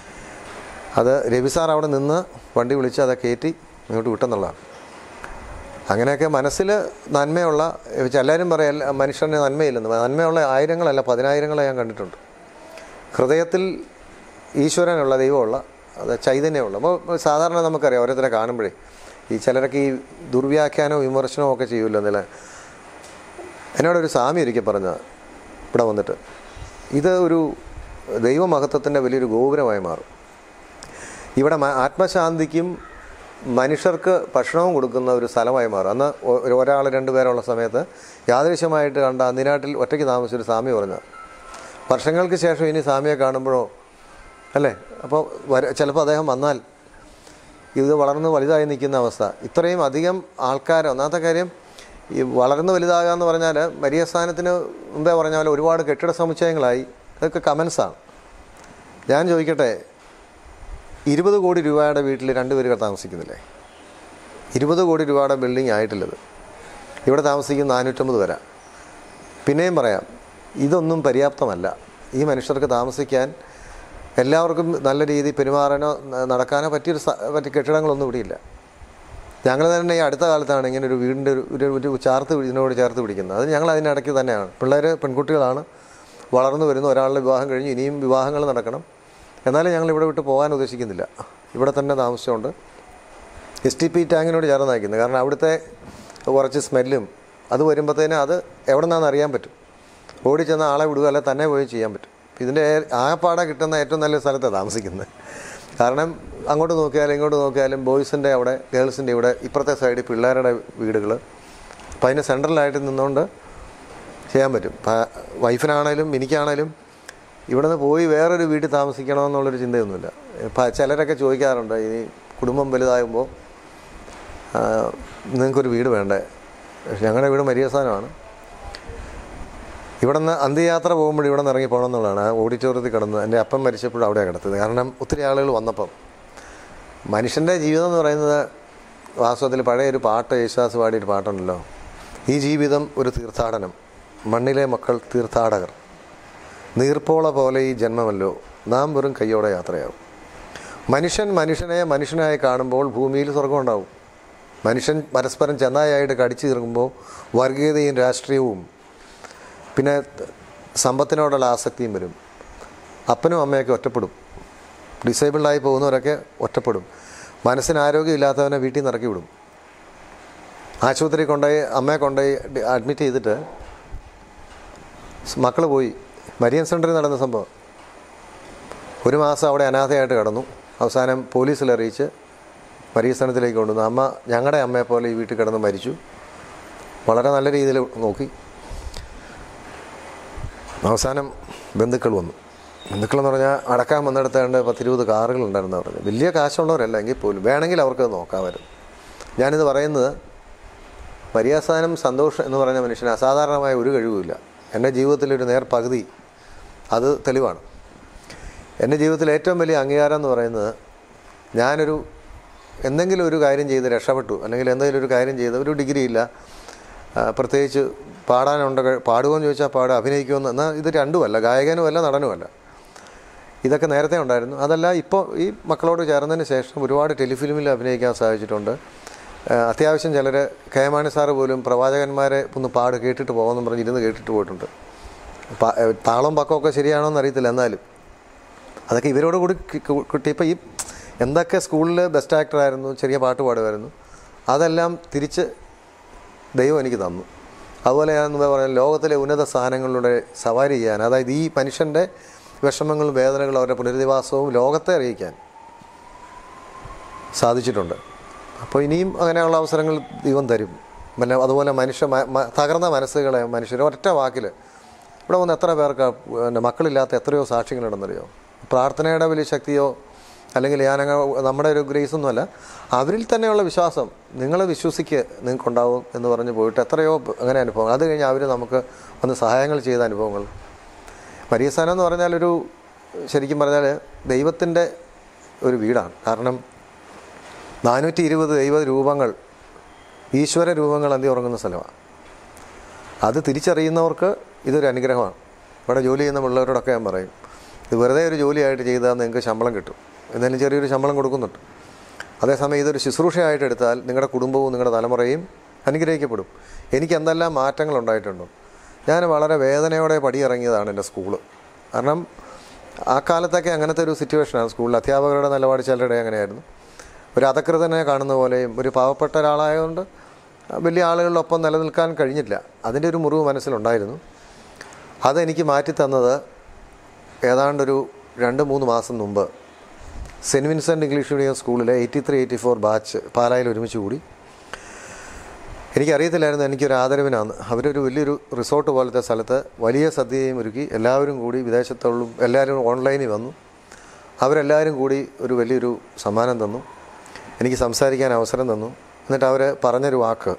അത് രവി സാർ അവിടെ നിന്ന് വണ്ടി വിളിച്ച് അത് കയറ്റി ഇങ്ങോട്ട് വിട്ടെന്നുള്ളതാണ് അങ്ങനെയൊക്കെ മനസ്സിൽ നന്മയുള്ള വെച്ചാൽ എല്ലാവരും പറയാം എല്ലാ- മനുഷ്യന് നന്മയില്ലെന്ന് നന്മയുള്ള ആയിരങ്ങളല്ല പതിനായിരങ്ങളെ ഞാൻ കണ്ടിട്ടുണ്ട് ഹൃദയത്തിൽ ഈശ്വരനുള്ള ദൈവമുള്ള അത് ചൈതന്യമുള്ള അപ്പോൾ സാധാരണ നമുക്കറിയാം ഓരോരുത്തരെ കാണുമ്പോഴേ ഈ ചിലരൊക്കെ ഈ ദുർവ്യാഖ്യാനവും വിമർശനവും ഒക്കെ ചെയ്യുമല്ലോ എന്നല്ല എന്നോടൊരു സ്വാമി ഒരിക്കൽ പറഞ്ഞ ഇവിടെ വന്നിട്ട് ഇത് ഒരു ദൈവമഹത്വത്തിൻ്റെ വലിയൊരു ഗോപുരമായി മാറും ഇവിടെ മ- ആത്മശാന്തിക്കും മനുഷ്യർക്ക് ഭക്ഷണവും കൊടുക്കുന്ന ഒരു സ്ഥലമായി മാറും അന്ന് ഒ- ഒരു ഒരാൾ രണ്ട് പേരുള്ള സമയത്ത് യാദൃശ്യമായിട്ട് കണ്ട അന്നിനാട്ടിൽ ഒറ്റയ്ക്ക് താമസിച്ചൊരു സ്വാമി പറഞ്ഞത് വർഷങ്ങൾക്ക് ശേഷം ഇനി സ്വാമിയെ കാണുമ്പോഴോ അല്ലേ അപ്പോൾ വര ചിലപ്പോൾ അദ്ദേഹം വന്നാൽ ഇത് വളർന്ന് വലുതായി നിൽക്കുന്ന അവസ്ഥ ഇത്രയും അധികം ആൾക്കാർ ഒന്നാമത്തെ കാര്യം ഈ വളർന്ന് വലുതാകുക എന്ന് പറഞ്ഞാൽ മരിയ സ്ഥാനത്തിന് മുമ്പേ പറഞ്ഞ പോലെ ഒരുപാട് കെട്ടിട സമുച്ചയങ്ങളായി അതൊക്കെ കമൻസാണ് ഞാൻ ചോദിക്കട്ടെ ഇരുപത് കോടി രൂപയുടെ വീട്ടിൽ രണ്ട് പേര് താമസിക്കുന്നില്ലേ ഇരുപത് കോടി രൂപയുടെ ബിൽഡിംഗ് ആയിട്ടില്ലത് ഇവിടെ താമസിക്കുന്ന നാനൂറ്റമ്പത് പേരാ പിന്നെയും പറയാം ഇതൊന്നും പര്യാപ്തമല്ല ഈ മനുഷ്യർക്ക് താമസിക്കാൻ എല്ലാവർക്കും നല്ല രീതിയിൽ പെരുമാറാനോ ന- നടക്കാനോ പറ്റിയൊരു സ്ഥ- പറ്റിയ കെട്ടിടങ്ങളൊന്നും ഇവിടെയില്ല ഞങ്ങൾ തന്നെ ഈ അടുത്ത കാലത്താണ് ഇങ്ങനെ ഒരു വീടിൻ്റെ ഒരു ഒരു ഒരു ചാർത്ത് പിടി- ഇതിനോട് ചേർത്ത് പിടിക്കുന്നത് അത് ഞങ്ങൾ അതിനിടയ്ക്ക് തന്നെയാണ് പിള്ളേർ പെൺകുട്ടികളാണ് വളർന്നു വരുന്നു ഒരാളുടെ വിവാഹം കഴിഞ്ഞ് ഇനിയും വിവാഹങ്ങൾ നടക്കണം എന്നാലും ഞങ്ങൾ ഇവിടെ വിട്ട് പോകാൻ ഉദ്ദേശിക്കുന്നില്ല ഇവിടെ തന്നെ താമസിച്ചുകൊണ്ട് എസ് ടി പി ടാങ്കിനോട് ചേർന്ന് നയിക്കുന്നത് കാരണം അവിടുത്തെ കുറച്ച് സ്മെല്ലും അത് വരുമ്പോഴത്തേനും അത് എവിടെ നിന്നാണെന്ന് അറിയാൻ പറ്റും ഓടി ചെന്ന ആളെ വിടുക അല്ലെ തന്നെ പോയി ചെയ്യാൻ പറ്റും ഇതിൻ്റെ ആകപ്പാടെ കിട്ടുന്ന ഏറ്റവും നല്ല സ്ഥലത്താണ് താമസിക്കുന്നത് കാരണം അങ്ങോട്ട് നോക്കിയാലും ഇങ്ങോട്ട് നോക്കിയാലും ബോയ്സിൻ്റെ അവിടെ ഗേൾസിൻ്റെ ഇവിടെ ഇപ്പുറത്തെ സൈഡിൽ പിള്ളേരുടെ വീടുകൾ അപ്പോൾ അതിന് സെൻട്രലായിട്ട് നിന്നുകൊണ്ട് ചെയ്യാൻ പറ്റും ഇപ്പം വൈഫിനാണേലും എനിക്കാണേലും ഇവിടെ നിന്ന് പോയി വേറൊരു വീട്ടിൽ താമസിക്കണമെന്നുള്ളൊരു ചിന്തയൊന്നുമില്ല ഇപ്പം ചിലരൊക്കെ ചോദിക്കാറുണ്ട് ഇനി കുടുംബം വലുതാകുമ്പോൾ ആ, നിങ്ങൾക്കൊരു വീട് വേണ്ടേ പക്ഷെ ഞങ്ങളുടെ വീട് മരിയസ്ഥാനമാണ് ഇവിടെ നിന്ന് അന്ത്യയാത്ര പോകുമ്പോൾ ഇവിടെ നിന്ന് ഇറങ്ങി പോകണം എന്നുള്ളതാണ് ആ ഓഡിറ്റോറിയത്തിൽ കിടന്ന് എൻ്റെ അപ്പം മരിച്ചപ്പോഴും അവിടെയാണ് കിടത്തത് കാരണം ഒത്തിരി ആളുകൾ വന്നപ്പം മനുഷ്യൻ്റെ ജീവിതം എന്ന് പറയുന്നത് വാസ്തവത്തിൽ പഴയ ഒരു പാട്ട് യേശുദാസ് പാടിയൊരു പാട്ടുണ്ടല്ലോ ഈ ജീവിതം ഒരു തീർത്ഥാടനം മണ്ണിലെ മക്കൾ തീർത്ഥാടകർ നീർപ്പോള പോലെ ഈ ജന്മമല്ലോ നാം വെറും കൈയോടെ യാത്രയാവും മനുഷ്യൻ മനുഷ്യനെ മനുഷ്യനായി കാണുമ്പോൾ ഭൂമിയിൽ സ്വർഗം ഉണ്ടാവും മനുഷ്യൻ പരസ്പരം ചെന്നായായിട്ട് കടിച്ചു തീർക്കുമ്പോൾ വർഗീയതയും രാഷ്ട്രീയവും പിന്നെ സമ്പത്തിനോടുള്ള ആസക്തിയും വരും അപ്പനും അമ്മയൊക്കെ ഒറ്റപ്പെടും ഡിസേബിൾഡായി പോകുന്നവരൊക്കെ ഒറ്റപ്പെടും മനസ്സിന് ആരോഗ്യമില്ലാത്തവനെ വീട്ടിൽ നിന്ന് ഇറക്കി വിടും ആശുപത്രി കൊണ്ടുപോയി അമ്മയെ കൊണ്ടുപോയി അഡ്മിറ്റ് ചെയ്തിട്ട് മക്കൾ പോയി മരിയൻ സെൻറ്ററിൽ നടന്ന സംഭവം ഒരു മാസം അവിടെ അനാഥയായിട്ട് കിടന്നു അവസാനം പോലീസിൽ അറിയിച്ച് മരീസ്ഥാനത്തിലേക്ക് കൊണ്ടുവന്നു അമ്മ ഞങ്ങളുടെ അമ്മയെ പോലെ ഈ വീട്ടിൽ കിടന്ന് മരിച്ചു വളരെ നല്ല രീതിയിൽ നോക്കി അവസാനം ബന്ധുക്കൾ വന്നു ബന്ധുക്കൾ എന്ന് പറഞ്ഞാൽ അടക്കാൻ വന്നിടത്താണ്ട് പത്തിരുപത് കാറുകളുണ്ടായിരുന്നു പറഞ്ഞു വലിയ കാശുള്ളവരല്ല എങ്കിൽ പോലും വേണമെങ്കിൽ അവർക്ക് നോക്കാമായിരുന്നു ഞാനിത് പറയുന്നത് പര്യാസാനം സന്തോഷം എന്ന് പറയുന്ന മനുഷ്യന് അസാധാരണമായ ഒരു കഴിവുമില്ല എൻ്റെ ജീവിതത്തിലൊരു നേർ പകുതി അത് തെളിവാണ് എൻ്റെ ജീവിതത്തിൽ ഏറ്റവും വലിയ അംഗീകാരം എന്ന് പറയുന്നത് ഞാനൊരു എന്തെങ്കിലും ഒരു കാര്യം ചെയ്ത് രക്ഷപ്പെട്ടു അല്ലെങ്കിൽ എന്തെങ്കിലും ഒരു കാര്യം ചെയ്ത് ഒരു ഡിഗ്രി ഇല്ല ആ, പ്രത്യേകിച്ച് പാടാനുണ്ട് കഴി- പാടുമോയെന്ന് ചോദിച്ചാൽ പാടുക അഭിനയിക്കുമെന്ന് എന്നാൽ ഇത് രണ്ടുമല്ല ഗായകനുമല്ല നടനുമല്ല ഇതൊക്കെ നേരത്തെ ഉണ്ടായിരുന്നു അതല്ല ഇപ്പോൾ ഈ മക്കളോട് ചേർന്നതിന് ശേഷം ഒരുപാട് ടെലിഫിലിമിൽ അഭിനയിക്കാൻ സാധിച്ചിട്ടുണ്ട് ആ, അത്യാവശ്യം ചിലർ കെ മാണി സാറ് പോലും പ്രവാചകന്മാരെ ഒന്ന് പാട് കേട്ടിട്ട് പോകാമെന്ന് പറഞ്ഞ് ഇരുന്ന് കേട്ടിട്ട് പോയിട്ടുണ്ട് പ- ഏ, താളം പക്കമൊക്കെ ശരിയാണോ എന്ന് അറിയത്തില്ല എന്നാലും അതൊക്കെ ഇവരോട് കൂടി കി- കി- കിട്ടി ഇപ്പോൾ ഈ എന്തൊക്കെ സ്കൂളിൽ ബെസ്റ്റ് ആക്ടറായിരുന്നു ചെറിയ പാട്ട് പാടുമായിരുന്നു അതെല്ലാം തിരിച്ച് ദൈവം എനിക്ക് തന്നു അതുപോലെ ഞാൻ മുമ്പേ പറഞ്ഞ ലോകത്തിലെ ഉന്നത സ്ഥാനങ്ങളിലൂടെ സവാരി ചെയ്യാൻ അതായത് ഈ മനുഷ്യൻ്റെ വിഷമങ്ങളും വേദനകളും അവരുടെ പുനരധിവാസവും ലോകത്തെ അറിയിക്കാൻ സാധിച്ചിട്ടുണ്ട് അപ്പോൾ ഇനിയും അങ്ങനെയുള്ള അവസരങ്ങൾ ദൈവം തരും പിന്നെ അതുപോലെ മനുഷ്യ മ- മ- തകർന്ന മനസ്സുകളെ മനുഷ്യർ ഒറ്റ വാക്കിൽ ഇവിടെ വന്ന് എത്ര പേർക്ക് പിന്നെ മക്കളില്ലാത്ത എത്രയോ സാക്ഷ്യങ്ങളുണ്ടെന്നറിയോ പ്രാർത്ഥനയുടെ വലിയ ശക്തിയോ അല്ലെങ്കിൽ ഞാനങ്ങ് നമ്മുടെ ഒരു ഗ്രേസ് ഒന്നുമല്ല അവരിൽ തന്നെയുള്ള വിശ്വാസം നിങ്ങൾ വിശ്വസിക്ക് നിങ്ങൾക്കുണ്ടാവും എന്ന് പറഞ്ഞ് പോയിട്ട് എത്രയോ അങ്ങനെ അനുഭവങ്ങൾ അത് കഴിഞ്ഞ് അവർ നമുക്ക് വന്ന് സഹായങ്ങൾ ചെയ്ത അനുഭവങ്ങൾ മരിയസ്ഥാനം എന്ന് പറഞ്ഞാൽ ഒരു ശരിക്കും പറഞ്ഞാൽ ദൈവത്തിൻ്റെ ഒരു വീടാണ് കാരണം നാനൂറ്റി ഇരുപത് ദൈവ രൂപങ്ങൾ ഈശ്വര രൂപങ്ങൾ അന്തി ഉറങ്ങുന്ന സ്ഥലമാണ് അത് തിരിച്ചറിയുന്നവർക്ക് ഇതൊരു അനുഗ്രഹമാണ് ഇവിടെ ജോലി ചെയ്യുന്ന പിള്ളേരോടൊക്കെ ഞാൻ പറയും ഇത് വെറുതെ ഒരു ജോലിയായിട്ട് ചെയ്താൽ നിങ്ങൾക്ക് ശമ്പളം കിട്ടും എന്തായാലും ചെറിയൊരു ശമ്പളം കൊടുക്കുന്നുണ്ട് അതേസമയം ഇതൊരു ശുശ്രൂഷയായിട്ട് എടുത്താൽ നിങ്ങളുടെ കുടുംബവും നിങ്ങളുടെ തലമുറയും അനുഗ്രഹിക്കപ്പെടും എനിക്ക് എന്തെല്ലാം മാറ്റങ്ങൾ ഉണ്ടായിട്ടുണ്ടോ ഞാൻ വളരെ വേദനയോടെ പടിയിറങ്ങിയതാണ് എൻ്റെ സ്കൂള് കാരണം ആ കാലത്തൊക്കെ അങ്ങനത്തെ ഒരു സിറ്റുവേഷനാണ് സ്കൂളിൽ അധ്യാപകരുടെ നിലപാട് ചിലരുടെ അങ്ങനെയായിരുന്നു ഒരു അധകൃതനെ കാണുന്ന പോലെയും ഒരു പാവപ്പെട്ട ഒരാളായതുകൊണ്ട് വലിയ ആളുകളിലൊപ്പം നിലനിൽക്കാൻ കഴിഞ്ഞില്ല അതിൻ്റെ ഒരു മുറിവ് മനസ്സിലുണ്ടായിരുന്നു അതെനിക്ക് മാറ്റി തന്നത് ഏതാണ്ടൊരു രണ്ട് മൂന്ന് മാസം മുമ്പ് സെൻറ്റ് വിൻസെൻ്റ് ഇംഗ്ലീഷ് മീഡിയം സ്കൂളിലെ eighty three eighty four batch പാലായിൽ ഒരുമിച്ച് കൂടി എനിക്കറിയത്തില്ലായിരുന്നു എനിക്കൊരു ആദരവിനാണ് അവരൊരു വലിയൊരു റിസോർട്ട് പോലത്തെ സ്ഥലത്ത് വലിയ സദ്യയും ഒരുക്കി എല്ലാവരും കൂടി വിദേശത്തുള്ളും എല്ലാവരും ഓൺലൈനിൽ വന്നു അവരെല്ലാവരും കൂടി ഒരു വലിയൊരു സമ്മാനം തന്നു എനിക്ക് സംസാരിക്കാൻ അവസരം തന്നു എന്നിട്ട് അവർ പറഞ്ഞൊരു വാക്ക്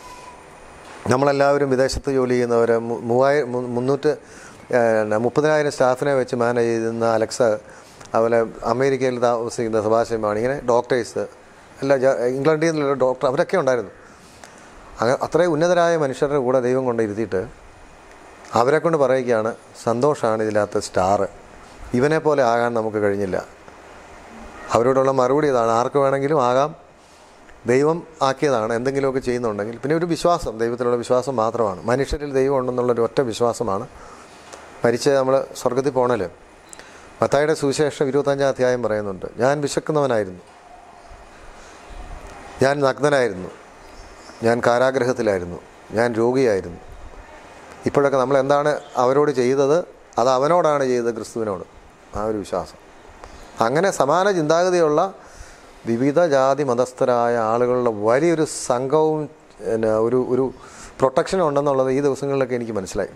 നമ്മളെല്ലാവരും വിദേശത്ത് ജോലി ചെയ്യുന്നവർ മൂവായിരം മുന്നൂറ്റ് ഏഹ്, മുപ്പതിനായിരം സ്റ്റാഫിനെ വെച്ച് മാനേജ് ചെയ്യുന്ന അലക്സ അതുപോലെ അമേരിക്കയിൽ താമസിക്കുന്ന സഭാശയമാണ് ഇങ്ങനെ ഡോക്ടേഴ്സ് എല്ലാ ജ- ഇംഗ്ലണ്ടിൽ നിന്നുള്ള ഡോക്ടർ അവരൊക്കെ ഉണ്ടായിരുന്നു അങ്ങനെ അത്രയും ഉന്നതരായ മനുഷ്യരുടെ കൂടെ ദൈവം കൊണ്ട് ഇരുത്തിയിട്ട് അവരെ കൊണ്ട് പറയുകയാണ് സന്തോഷമാണ് ഇതിനകത്ത് സ്റ്റാർ ഇവനെ പോലെ ആകാൻ നമുക്ക് കഴിഞ്ഞില്ല അവരോടുള്ള മറുപടി ഇതാണ് ആർക്ക് വേണമെങ്കിലും ആകാം ദൈവം ആക്കിയതാണ് എന്തെങ്കിലുമൊക്കെ ചെയ്യുന്നുണ്ടെങ്കിൽ പിന്നെ ഒരു വിശ്വാസം ദൈവത്തിലുള്ള വിശ്വാസം മാത്രമാണ് മനുഷ്യരിൽ ദൈവം ഉണ്ടെന്നുള്ളൊരു ഒറ്റ വിശ്വാസമാണ് മരിച്ച് നമ്മൾ സ്വർഗത്തിൽ പോകണല്ലോ മത്തായുടെ സുവിശേഷം ഇരുപത്തഞ്ചാം അധ്യായം പറയുന്നുണ്ട് ഞാൻ വിശക്കുന്നവനായിരുന്നു ഞാൻ നഗ്നനായിരുന്നു ഞാൻ കാരാഗ്രഹത്തിലായിരുന്നു ഞാൻ രോഗിയായിരുന്നു ഇപ്പോഴൊക്കെ നമ്മൾ എന്താണ് അവരോട് ചെയ്തത് അത് അവനോടാണ് ചെയ്തത് ക്രിസ്തുവിനോട് ആ ഒരു വിശ്വാസം അങ്ങനെ സമാന ചിന്താഗതിയുള്ള വിവിധ ജാതി മതസ്ഥരായ ആളുകളുടെ വലിയൊരു സംഘവും പിന്നെ ഒരു ഒരു പ്രൊട്ടക്ഷനും ഉണ്ടെന്നുള്ളത് ഈ ദിവസങ്ങളിലൊക്കെ എനിക്ക് മനസ്സിലായി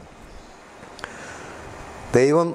ദൈവം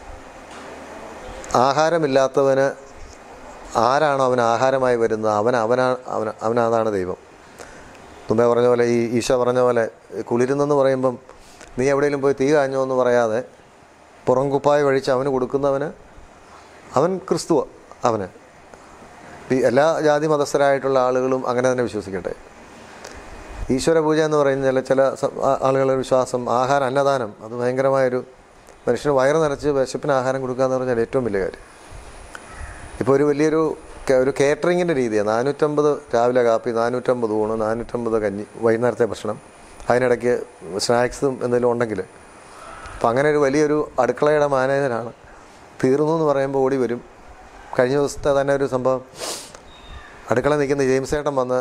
ആഹാരമില്ലാത്തവന് ആരാണോ അവൻ ആഹാരമായി വരുന്നത് അവൻ അവനാ അവൻ അവനതാണ് ദൈവം മുമ്പേ പറഞ്ഞ പോലെ ഈ ഈശോ പറഞ്ഞ പോലെ കുളിരുന്നെന്ന് പറയുമ്പം നീ എവിടെയെങ്കിലും പോയി തീ കാഞ്ഞോ എന്ന് പറയാതെ പുറം കുപ്പായ വഴിച്ച് അവന് കൊടുക്കുന്നവന് അവൻ ക്രിസ്തുവ അവന് ഈ എല്ലാ ജാതി മതസ്ഥരായിട്ടുള്ള ആളുകളും അങ്ങനെ തന്നെ വിശ്വസിക്കട്ടെ ഈശ്വര പൂജ എന്ന് പറയുന്ന ചില ചില സ- ആ- ആളുകളുടെ വിശ്വാസം ആഹാരം അന്നദാനം അത് ഭയങ്കരമായൊരു മനുഷ്യന് വയറ് നിറച്ച് വിശപ്പിന് ആഹാരം കൊടുക്കുക എന്ന് പറഞ്ഞാൽ ഏറ്റവും വലിയ കാര്യം ഇപ്പോൾ ഒരു വലിയൊരു കെ- ഒരു കേറ്ററിങ്ങിൻ്റെ രീതിയാണ് നാനൂറ്റമ്പത് രാവിലെ കാപ്പി നാനൂറ്റമ്പത് ഊണ് നാനൂറ്റമ്പത് കഞ്ഞി വൈകുന്നേരത്തെ ഭക്ഷണം അതിനിടയ്ക്ക് സ്നാക്സും എന്തെങ്കിലും ഉണ്ടെങ്കിൽ അപ്പം അങ്ങനെ ഒരു വലിയൊരു അടുക്കളയുടെ മാനേജരാണ് തീർന്നു എന്ന് പറയുമ്പോൾ ഓടി വരും കഴിഞ്ഞ ദിവസത്തെ തന്നെ ഒരു സംഭവം അടുക്കള നിൽക്കുന്ന ജെയിംസ് ഏട്ടൻ വന്ന്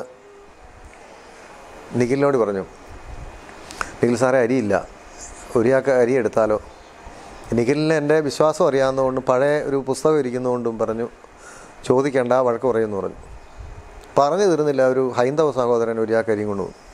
നിഖിലിനോട് പറഞ്ഞു നിഖിൽ സാറേ അരിയില്ല ഒരാൾക്ക് അരി എടുത്താലോ നിഖിലിന് എൻ്റെ വിശ്വാസം അറിയാവുന്നതുകൊണ്ടും പഴയ ഒരു പുസ്തകം ഇരിക്കുന്നതുകൊണ്ടും പറഞ്ഞു ചോദിക്കേണ്ട വഴക്ക് പറയുമെന്ന് പറഞ്ഞു പറഞ്ഞു തീർന്നില്ല ഒരു ഹൈന്ദവ സഹോദരൻ ഒരാൾക്ക് അരിയും കൊണ്ടു വന്നു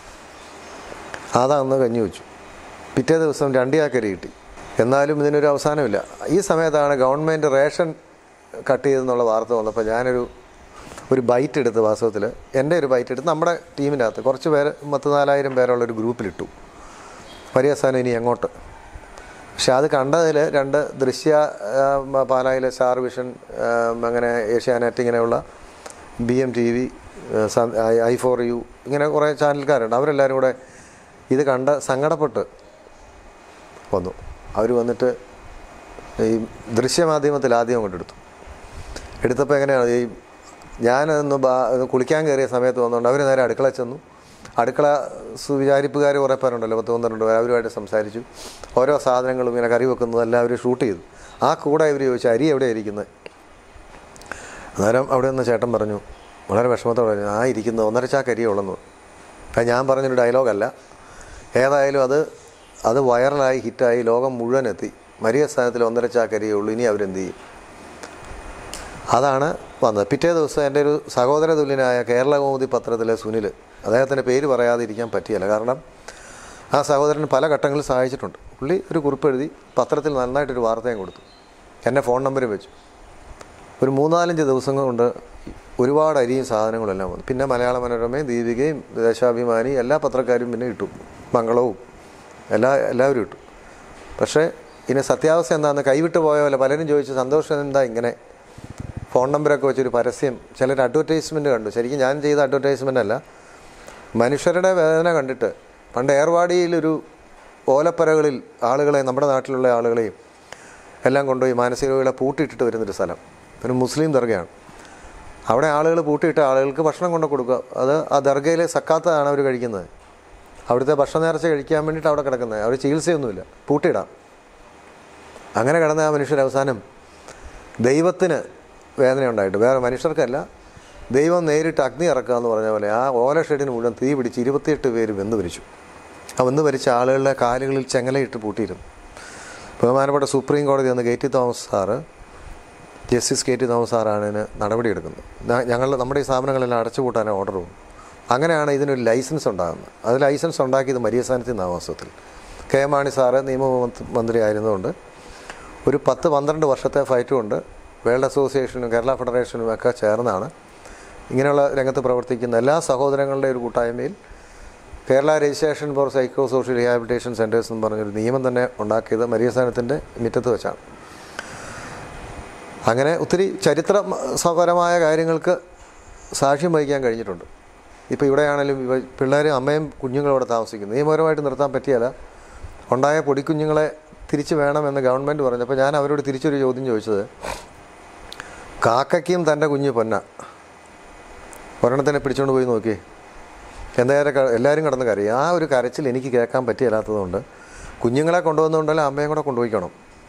അതാന്ന് കഞ്ഞി വെച്ചു പിറ്റേ ദിവസം രണ്ടിയാക്കരി കിട്ടി എന്നാലും ഇതിനൊരു അവസാനമില്ല ഈ സമയത്താണ് ഗവൺമെൻറ് റേഷൻ കട്ട് ചെയ്തെന്നുള്ള വാർത്ത വന്നപ്പോൾ ഞാനൊരു ഒരു ബൈറ്റ് എടുത്ത് വാസ്തവത്തിൽ എൻ്റെ ഒരു ബൈറ്റ് എടുത്ത് നമ്മുടെ ടീമിൻ്റെ അകത്ത് കുറച്ച് പേര് പത്ത് നാലായിരം പേരുള്ള ഒരു ഗ്രൂപ്പിലിട്ടു വലിയ സാധനം ഇനി എങ്ങോട്ട് പക്ഷെ അത് കണ്ടതിൽ രണ്ട് ദൃശ്യ ആ, മ- പാലായിലെ സ്റ്റാർ വിഷൻ ആ, അങ്ങനെ ഏഷ്യാനെറ്റ് ഇങ്ങനെയുള്ള B M T V I for you ഇങ്ങനെ കുറേ ചാനൽക്കാരുണ്ട് അവരെല്ലാവരും കൂടെ ഇത് കണ്ട് സങ്കടപ്പെട്ട് വന്നു അവർ വന്നിട്ട് ഈ ദൃശ്യമാധ്യമത്തിൽ ആദ്യം അങ്ങോട്ട് എടുത്തു എടുത്തപ്പോൾ എങ്ങനെയാണ് ഈ ഞാനൊന്ന് ബാ ഒന്ന് കുളിക്കാൻ കയറിയ സമയത്ത് വന്നുകൊണ്ട് അവർ നേരെ അടുക്കള ചെന്നു അടുക്കള സുവിചാരിപ്പുകാർ കുറേ പേരുണ്ടല്ലോ പത്ത് പന്ത്രണ്ട് പേർ അവരുമായിട്ട് സംസാരിച്ചു ഓരോ സാധനങ്ങളും ഇങ്ങനെ കറി വെക്കുന്നതെല്ലാം അവർ ഷൂട്ട് ചെയ്തു ആ കൂടെ ഇവർ ചോദിച്ചു അരി എവിടെയാണ് ഇരിക്കുന്നത് അന്നേരം അവിടെ നിന്ന് ചേട്ടൻ പറഞ്ഞു വളരെ വിഷമത്തോടെ പറഞ്ഞു ആ ഇരിക്കുന്ന ഒന്നര ചാക്ക് അരിയേ ഉള്ളെന്ന് പറഞ്ഞു. അത് ഞാൻ പറഞ്ഞൊരു ഡയലോഗല്ല ഏതായാലും അത് അത് വൈറലായി ഹിറ്റായി ലോകം മുഴുവൻ എത്തി മരിയ സ്ഥാനത്തിൽ ഒന്നര ചാക്ക് അരിയേ ഉള്ളൂ ഇനി അവരെന്ത് ചെയ്യും അതാണ് വന്നത് പിറ്റേ ദിവസം എൻ്റെ ഒരു സഹോദര തുല്യനായ കേരള കൗമുദി പത്രത്തിലെ സുനിൽ അദ്ദേഹത്തിൻ്റെ പേര് പറയാതിരിക്കാൻ പറ്റിയല്ല കാരണം ആ സഹോദരൻ പല ഘട്ടങ്ങളിൽ സഹായിച്ചിട്ടുണ്ട് പുള്ളി ഒരു കുറിപ്പ് എഴുതി പത്രത്തിൽ നന്നായിട്ടൊരു വാർത്തയും കൊടുത്തു എന്നെ ഫോൺ നമ്പരും വെച്ചു ഒരു മൂന്നാലഞ്ച് ദിവസം കൊണ്ട് ഒരുപാട് അരിയും സാധനങ്ങളും എല്ലാം വന്നു പിന്നെ മലയാള മനോരമയും ദീപികയും ദേശാഭിമാനി എല്ലാ പത്രക്കാരും പിന്നെ ഇട്ടു മംഗളവും എല്ലാ എല്ലാവരും ഇട്ടു പക്ഷേ ഇനി സത്യാവസ്ഥ എന്താണെന്ന് കൈവിട്ട് പോയ പോലെ പലരും ചോദിച്ചു സന്തോഷം എന്താ ഇങ്ങനെ ഫോൺ നമ്പറൊക്കെ വെച്ചൊരു പരസ്യം ചിലർ അഡ്വർടൈസ്മെൻറ്റ് കണ്ടു ശരിക്കും ഞാൻ ചെയ്ത അഡ്വർടൈസ്മെൻ്റ് അല്ല മനുഷ്യരുടെ വേദന കണ്ടിട്ട് പണ്ട് ഏർവാടിയിലൊരു ഓലപ്പരകളിൽ ആളുകളെ നമ്മുടെ നാട്ടിലുള്ള ആളുകളെയും എല്ലാം കൊണ്ടുപോയി മാനസിക രോഗികളെ പൂട്ടിയിട്ടിട്ട് വരുന്നൊരു സ്ഥലം ഒരു മുസ്ലിം ദർഗയാണ് അവിടെ ആളുകൾ പൂട്ടിയിട്ട ആളുകൾക്ക് ഭക്ഷണം കൊണ്ട് കൊടുക്കുക അത് ആ ദർഗയിലെ സക്കാത്താണ് അവർ കഴിക്കുന്നത് അവിടുത്തെ ഭക്ഷണ നേർച്ച കഴിക്കാൻ വേണ്ടിയിട്ട് അവിടെ കിടക്കുന്നത് അവർ ചികിത്സയൊന്നുമില്ല പൂട്ടിയിടാം അങ്ങനെ കിടന്ന ആ മനുഷ്യർ അവസാനം ദൈവത്തിന് വേദനയുണ്ടായിട്ട് വേറെ മനുഷ്യർക്കല്ല ദൈവം നേരിട്ട് അഗ്നി ഇറക്കുക എന്ന് പറഞ്ഞ പോലെ ആ ഓല ഷെഡിന് മുഴുവൻ തീ പിടിച്ച് ഇരുപത്തിയെട്ട് പേര് വെന്ത് മരിച്ചു ആ വെന്ത് മരിച്ച ആളുകളുടെ കാലുകളിൽ ചെങ്ങലയിട്ട് പൂട്ടിയിരുന്നു ബഹുമാനപ്പെട്ട സുപ്രീം കോടതി അന്ന് K T Thomas sir justice K T Thomas സാറാണ് ഇതിന് നടപടിയെടുക്കുന്നത് ഞ- ഞങ്ങൾ നമ്മുടെ ഈ സ്ഥാപനങ്ങളെല്ലാം അടച്ചുപൂട്ടാൻ ഓർഡർ പോകും അങ്ങനെയാണ് ഇതിനൊരു ലൈസൻസ് ഉണ്ടാകുന്നത് അത് ലൈസൻസ് ഉണ്ടാക്കിയത് മരിയസ്ഥാനത്തിൽ നിന്നാണ് വാസ്തവത്തിൽ കെ എം മാണി സാറ് നിയമ മന്ത്രി- മന്ത്രി ആയിരുന്നുകൊണ്ട് ഒരു പത്ത് പന്ത്രണ്ട് വർഷത്തെ ഫൈറ്റ് കൊണ്ട് വേൾഡ് അസോസിയേഷനും കേരള ഫെഡറേഷനും ഒക്കെ ചേർന്നാണ് ഇങ്ങനെയുള്ള രംഗത്ത് പ്രവർത്തിക്കുന്ന എല്ലാ സഹോദരങ്ങളുടെ ഒരു കൂട്ടായ്മയിൽ Kerala registration for psycho social rehabilitation centres എന്ന് പറഞ്ഞൊരു നിയമം തന്നെ ഉണ്ടാക്കിയത് മരിയസ്ഥാനത്തിൻ്റെ മുറ്റത്ത് വെച്ചാണ് അങ്ങനെ ഒത്തിരി ചരിത്രപരമായ കാര്യങ്ങൾക്ക് സാക്ഷ്യം വഹിക്കാൻ കഴിഞ്ഞിട്ടുണ്ട് ഇപ്പോൾ ഇവിടെയാണെങ്കിലും ഇവ പിള്ളേരും അമ്മയും കുഞ്ഞുങ്ങളും ഇവിടെ താമസിക്കുന്നു നിയമപരമായിട്ട് നിർത്താൻ പറ്റിയല്ല ഉണ്ടായ പൊടിക്കുഞ്ഞുങ്ങളെ തിരിച്ചു വേണമെന്ന് ഗവൺമെൻറ് പറഞ്ഞപ്പോൾ ഞാൻ അവരോട് തിരിച്ചൊരു ചോദ്യം ചോദിച്ചത് കാക്കയ്ക്കും തൻ്റെ കുഞ്ഞ് പൊന്ന ഒരെണ്ണത്തിനെ പിടിച്ചുകൊണ്ട് പോയി നോക്കി എന്തായാലും ക- എല്ലാവരും കിടന്ന് കരയും ആ ഒരു കരച്ചിൽ എനിക്ക് കേൾക്കാൻ പറ്റിയല്ലാത്തതുകൊണ്ട് കുഞ്ഞുങ്ങളെ കൊണ്ടുവന്നുകൊണ്ടല്ല അമ്മയും കൂടെ കൊണ്ടുപോയിക്കണം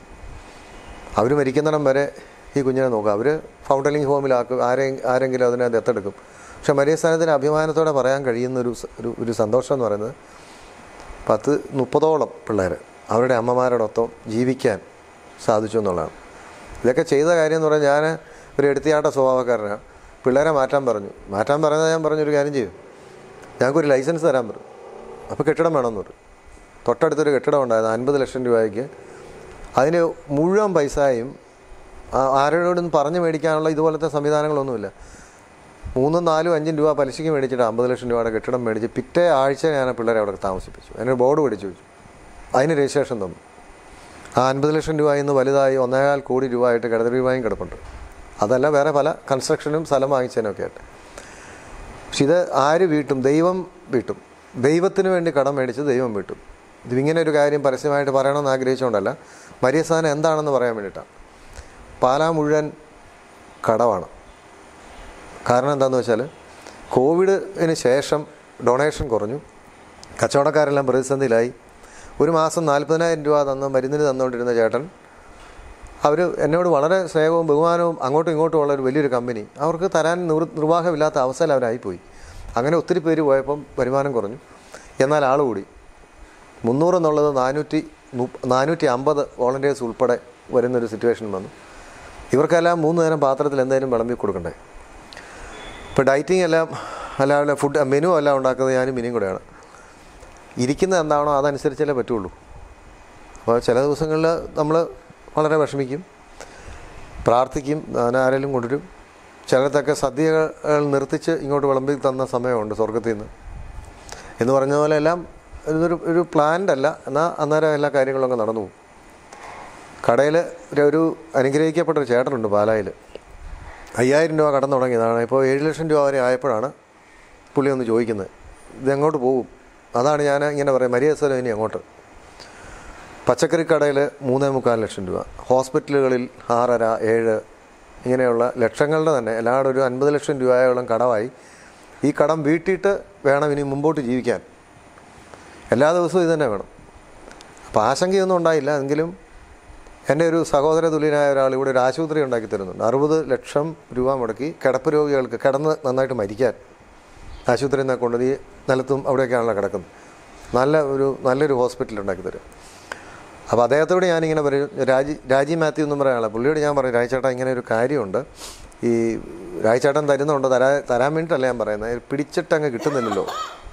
അവർ മരിക്കുന്നിടം വരെ ഈ കുഞ്ഞിനെ നോക്കുക അവർ ഫൗണ്ടലിംഗ് ഹോമിലാക്കും ആരെ ആരെങ്കിലും അതിനെ ദത്തെടുക്കും പക്ഷെ മരിയസ്ഥാനത്തിന് അഭിമാനത്തോടെ പറയാൻ കഴിയുന്ന ഒരു സ- ഒരു ഒരു സന്തോഷം എന്ന് പറയുന്നത് പത്ത് മുപ്പതോളം പിള്ളേർ അവരുടെ അമ്മമാരോടൊപ്പം ജീവിക്കാൻ സാധിച്ചു എന്നുള്ളതാണ് ഇതൊക്കെ ചെയ്ത കാര്യം എന്ന് പറഞ്ഞാൽ ഞാൻ ഒരു എടുത്തിയാട്ട സ്വഭാവക്കാരനാണ് പിള്ളേരെ മാറ്റാൻ പറഞ്ഞു മാറ്റാൻ പറയുന്നത് ഞാൻ പറഞ്ഞൊരു കാര്യം ചെയ്യും ഞങ്ങൾക്കൊരു ലൈസൻസ് തരാൻ പറഞ്ഞു അപ്പോൾ കെട്ടിടം വേണമെന്ന് പറഞ്ഞു തൊട്ടടുത്തൊരു കെട്ടിടം ഉണ്ടായിരുന്നു അൻപത് ലക്ഷം രൂപയ്ക്ക് അതിന് മുഴുവൻ പൈസയും ആ- ആരോടും പറഞ്ഞു മേടിക്കാനുള്ള ഇതുപോലത്തെ സംവിധാനങ്ങളൊന്നുമില്ല മൂന്നും നാലും അഞ്ചും രൂപ പലിശയ്ക്ക് മേടിച്ചിട്ട് അമ്പത് ലക്ഷം രൂപയുടെ കെട്ടിടം മേടിച്ച് പിറ്റേ ആഴ്ച ഞാൻ ആ പിള്ളേരെ അവിടെ താമസിപ്പിച്ചു അതിന് ബോർഡ് പിടിച്ചു വെച്ചു അതിന് രജിസ്ട്രേഷൻ തന്നു ആ അൻപത് ലക്ഷം രൂപ ഇന്ന് വലുതായി ഒന്നേകാൽ കോടി രൂപ ആയിട്ട് കിടത്തി രൂപയും കിടപ്പുണ്ട് അതല്ല വേറെ പല കൺസ്ട്രക്ഷനും സ്ഥലം വാങ്ങിച്ചതിനൊക്കെ ആയിട്ട് പക്ഷെ ഇത് ആര് വീട്ടും ദൈവം വീട്ടും ദൈവത്തിന് വേണ്ടി കടം മേടിച്ച് ദൈവം വീട്ടും ഇതിങ്ങനെ ഒരു കാര്യം പരസ്യമായിട്ട് പറയണമെന്ന് ആഗ്രഹിച്ചുകൊണ്ടല്ല മരിയസ്ഥാനം എന്താണെന്ന് പറയാൻ വേണ്ടിയിട്ടാണ് പാലാ മുഴുവൻ കടമാണ് കാരണം എന്താണെന്ന് വെച്ചാൽ കോവിഡിന് ശേഷം ഡൊണേഷൻ കുറഞ്ഞു കച്ചവടക്കാരെല്ലാം പ്രതിസന്ധിയിലായി ഒരു മാസം നാൽപ്പതിനായിരം രൂപ തന്ന് മരുന്നിന് തന്നുകൊണ്ടിരുന്ന ചേട്ടൻ അവർ എന്നോട് വളരെ സ്നേഹവും ബഹുമാനവും അങ്ങോട്ടും ഇങ്ങോട്ടും ഉള്ള ഒരു വലിയൊരു കമ്പനി അവർക്ക് തരാൻ നിർ നിർവാഹമില്ലാത്ത അവസ്ഥയിൽ അവരായിപ്പോയി അങ്ങനെ ഒത്തിരി പേര് പോയപ്പം വരുമാനം കുറഞ്ഞു എന്നാൽ ആൾ കൂടി മുന്നൂറ് എന്നുള്ളത് നാനൂറ്റി മുപ്പ നാനൂറ്റി അമ്പത് വോളണ്ടിയേഴ്സ് ഉൾപ്പെടെ വരുന്നൊരു സിറ്റുവേഷൻ വന്നു ഇവർക്കെല്ലാം മൂന്ന് നേരം പാത്രത്തിൽ എന്തായാലും വിളമ്പി കൊടുക്കണ്ടേ ഇപ്പോൾ ഡയറ്റിംഗ് എല്ലാം അല്ലാതെ ഫുഡ് മെനു എല്ലാം ഉണ്ടാക്കുന്നത് ഞാനും മിനിയും കൂടെയാണ് ഇരിക്കുന്നത് എന്താണോ അതനുസരിച്ചല്ലേ പറ്റുള്ളൂ അപ്പോൾ ചില ദിവസങ്ങളിൽ നമ്മൾ വളരെ വിഷമിക്കും പ്രാർത്ഥിക്കും ഞാൻ ആരെങ്കിലും കൊണ്ടുവരും ചിലത്തൊക്കെ സദ്യകൾ നിർത്തിച്ച് ഇങ്ങോട്ട് വിളമ്പി തന്ന സമയമുണ്ട് സ്വർഗത്തിൽ നിന്ന് എന്ന് പറഞ്ഞ പോലെ എല്ലാം ഇതൊരു ഒരു പ്ലാൻഡ് അല്ല എന്നാൽ അന്നേരം എല്ലാ കാര്യങ്ങളും അങ്ങ് നടന്നു പോകും കടയിൽ ഒരു അനുഗ്രഹിക്കപ്പെട്ട ഒരു ചേട്ടനുണ്ട് പാലായിൽ അയ്യായിരം രൂപ കടന്നു തുടങ്ങിയതാണ് ഇപ്പോൾ ഏഴ് ലക്ഷം രൂപ വരെ ആയപ്പോഴാണ് പുള്ളി ഒന്ന് ചോദിക്കുന്നത് ഇതെങ്ങോട്ട് പോകും അതാണ് ഞാൻ ഇങ്ങനെ പറയും മരിയസരം ഇനി അങ്ങോട്ട് പച്ചക്കറി കടയിൽ മൂന്നേ മുക്കാൽ ലക്ഷം രൂപ ഹോസ്പിറ്റലുകളിൽ ആറര ഏഴ് ഇങ്ങനെയുള്ള ലക്ഷങ്ങളുടെ തന്നെ എല്ലാവരും ഒരു അൻപത് ലക്ഷം രൂപയോളം കടമായി ഈ കടം വീട്ടിയിട്ട് വേണം ഇനി മുമ്പോട്ട് ജീവിക്കാൻ എല്ലാ ദിവസവും ഇത് തന്നെ വേണം അപ്പോൾ ആശങ്കയൊന്നും ഉണ്ടായില്ല എങ്കിലും എൻ്റെ ഒരു സഹോദര തുല്യനായ ഒരാൾ ഇവിടെ ഒരു ആശുപത്രി ഉണ്ടാക്കി തരുന്നുണ്ട് അറുപത് ലക്ഷം രൂപ മുടക്കി കിടപ്പ് രോഗികൾക്ക് കിടന്ന് നന്നായിട്ട് മരിക്കാൻ ആശുപത്രിയിൽ നിന്നൊക്കെ കൊണ്ട് ഈ നിലത്തും അവിടെയൊക്കെയാണല്ലോ കിടക്കുന്നത് നല്ല ഒരു നല്ലൊരു ഹോസ്പിറ്റൽ ഉണ്ടാക്കി തരും അപ്പോൾ അദ്ദേഹത്തോട് ഞാനിങ്ങനെ പറയും രാജി രാജി മാത്യു എന്നും പറയാനുള്ള പുള്ളിയോട് ഞാൻ പറയും രാജചേട്ടാ ഇങ്ങനെ ഒരു കാര്യമുണ്ട് ഈ രാജചേട്ടൻ തരുന്നുണ്ട് തരാ തരാൻ വേണ്ടിയിട്ടല്ല ഞാൻ പറയുന്നത് പിടിച്ചിട്ട് അങ്ങ് കിട്ടുന്നില്ലല്ലോ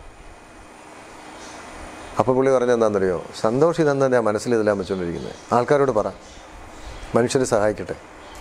അപ്പോൾ പുള്ളി പറഞ്ഞത് എന്താണെന്നറിയോ സന്തോഷം ഇതെന്താ ഞാൻ മനസ്സിൽ ഇതെല്ലാം വെച്ചുകൊണ്ടിരിക്കുന്നത് ആൾക്കാരോട് പറ മനുഷ്യരെ സഹായിക്കട്ടെ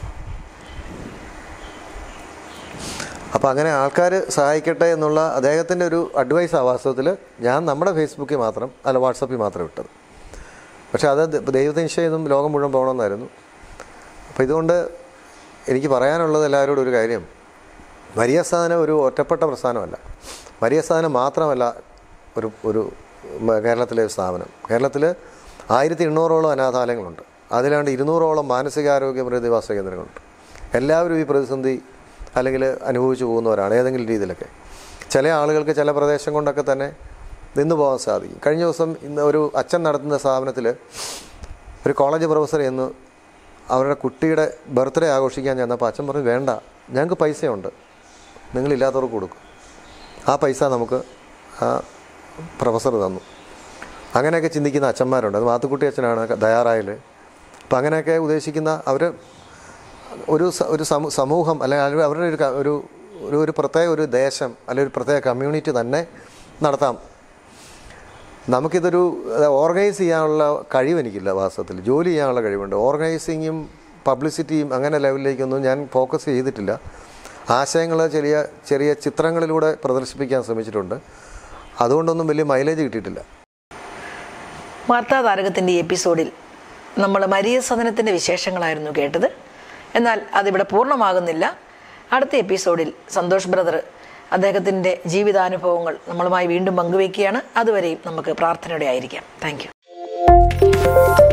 അപ്പോൾ അങ്ങനെ ആൾക്കാർ സഹായിക്കട്ടെ എന്നുള്ള അദ്ദേഹത്തിൻ്റെ ഒരു അഡ്വൈസ് വാസ്തവത്തിൽ ഞാൻ നമ്മുടെ ഫേസ്ബുക്കിൽ മാത്രം അല്ല വാട്സപ്പിൽ മാത്രം ഇട്ടത് പക്ഷേ അത് ദൈവത്തിന് നിശ്ചയം ലോകം മുഴുവൻ പോകണമെന്നായിരുന്നു അപ്പോൾ ഇതുകൊണ്ട് എനിക്ക് പറയാനുള്ളത് എല്ലാവരോടും ഒരു കാര്യം മരിയസ്ഥാനം ഒരു ഒറ്റപ്പെട്ട പ്രസ്ഥാനമല്ല മരിയസ്ഥാനം മാത്രമല്ല ഒരു ഒരു മ- കേരളത്തിലെ ഒരു സ്ഥാപനം കേരളത്തിൽ ആയിരത്തി എണ്ണൂറോളം അനാഥാലയങ്ങളുണ്ട് അതിലാണ്ട് ഇരുന്നൂറോളം മാനസികാരോഗ്യ പ്രതിവാസ കേന്ദ്രങ്ങളുണ്ട് എല്ലാവരും ഈ പ്രതിസന്ധി അല്ലെങ്കിൽ അനുഭവിച്ചു പോകുന്നവരാണ് ഏതെങ്കിലും രീതിയിലൊക്കെ ചില ആളുകൾക്ക് ചില പ്രദേശം കൊണ്ടൊക്കെ തന്നെ നിന്ന് പോകാൻ സാധിക്കും കഴിഞ്ഞ ദിവസം ഇന്ന് ഒരു അച്ഛൻ നടത്തുന്ന സ്ഥാപനത്തിൽ ഒരു കോളേജ് പ്രൊഫസർ എന്ന് അവരുടെ കുട്ടിയുടെ ബർത്ത്ഡേ ആഘോഷിക്കാൻ ചെന്നപ്പോൾ അച്ഛൻ പറഞ്ഞു വേണ്ട ഞങ്ങൾക്ക് പൈസയുണ്ട് നിങ്ങളില്ലാത്തവർക്ക് കൊടുക്കും ആ പൈസ നമുക്ക് ആ പ്രൊഫസർ തന്നു അങ്ങനെയൊക്കെ ചിന്തിക്കുന്ന അച്ഛന്മാരുണ്ട് അത് മാത്തുക്കുട്ടി അച്ഛനാണ് ദയാറായിൽ അപ്പം അങ്ങനെയൊക്കെ ഉദ്ദേശിക്കുന്ന അവർ ഒരു സ- ഒരു സമൂ- സമൂഹം അല്ലെങ്കിൽ അവരുടെ ഒരു ക- ഒരു ഒരു ഒരു പ്രത്യേക ഒരു ദേശം അല്ലെങ്കിൽ ഒരു പ്രത്യേക കമ്മ്യൂണിറ്റി തന്നെ നടത്താം നമുക്കിതൊരു ഓർഗനൈസ് ചെയ്യാനുള്ള കഴിവ് എനിക്കില്ല വാസ്തവത്തിൽ ജോലി ചെയ്യാനുള്ള കഴിവുണ്ട് ഓർഗനൈസിങ്ങും പബ്ലിസിറ്റിയും അങ്ങനെ ലെവലിലേക്കൊന്നും ഞാൻ ഫോക്കസ് ചെയ്തിട്ടില്ല ആശയങ്ങൾ ചെറിയ ചെറിയ ചിത്രങ്ങളിലൂടെ പ്രദർശിപ്പിക്കാൻ ശ്രമിച്ചിട്ടുണ്ട് അതുകൊണ്ടൊന്നും വലിയ മൈലേജ് കിട്ടിയിട്ടില്ല വാർത്താ താരകത്തിൻ്റെ ഈ എപ്പിസോഡിൽ നമ്മൾ മരിയ സദനത്തിൻ്റെ വിശേഷങ്ങളായിരുന്നു കേട്ടത് എന്നാൽ അതിവിടെ പൂർണ്ണമാകുന്നില്ല അടുത്ത എപ്പിസോഡിൽ സന്തോഷ് ബ്രദർ അദ്ദേഹത്തിൻ്റെ ജീവിതാനുഭവങ്ങൾ നമ്മളുമായി വീണ്ടും പങ്കുവയ്ക്കുകയാണ് അതുവരെയും നമുക്ക് പ്രാർത്ഥനയോടെ ആയിരിക്കാം താങ്ക്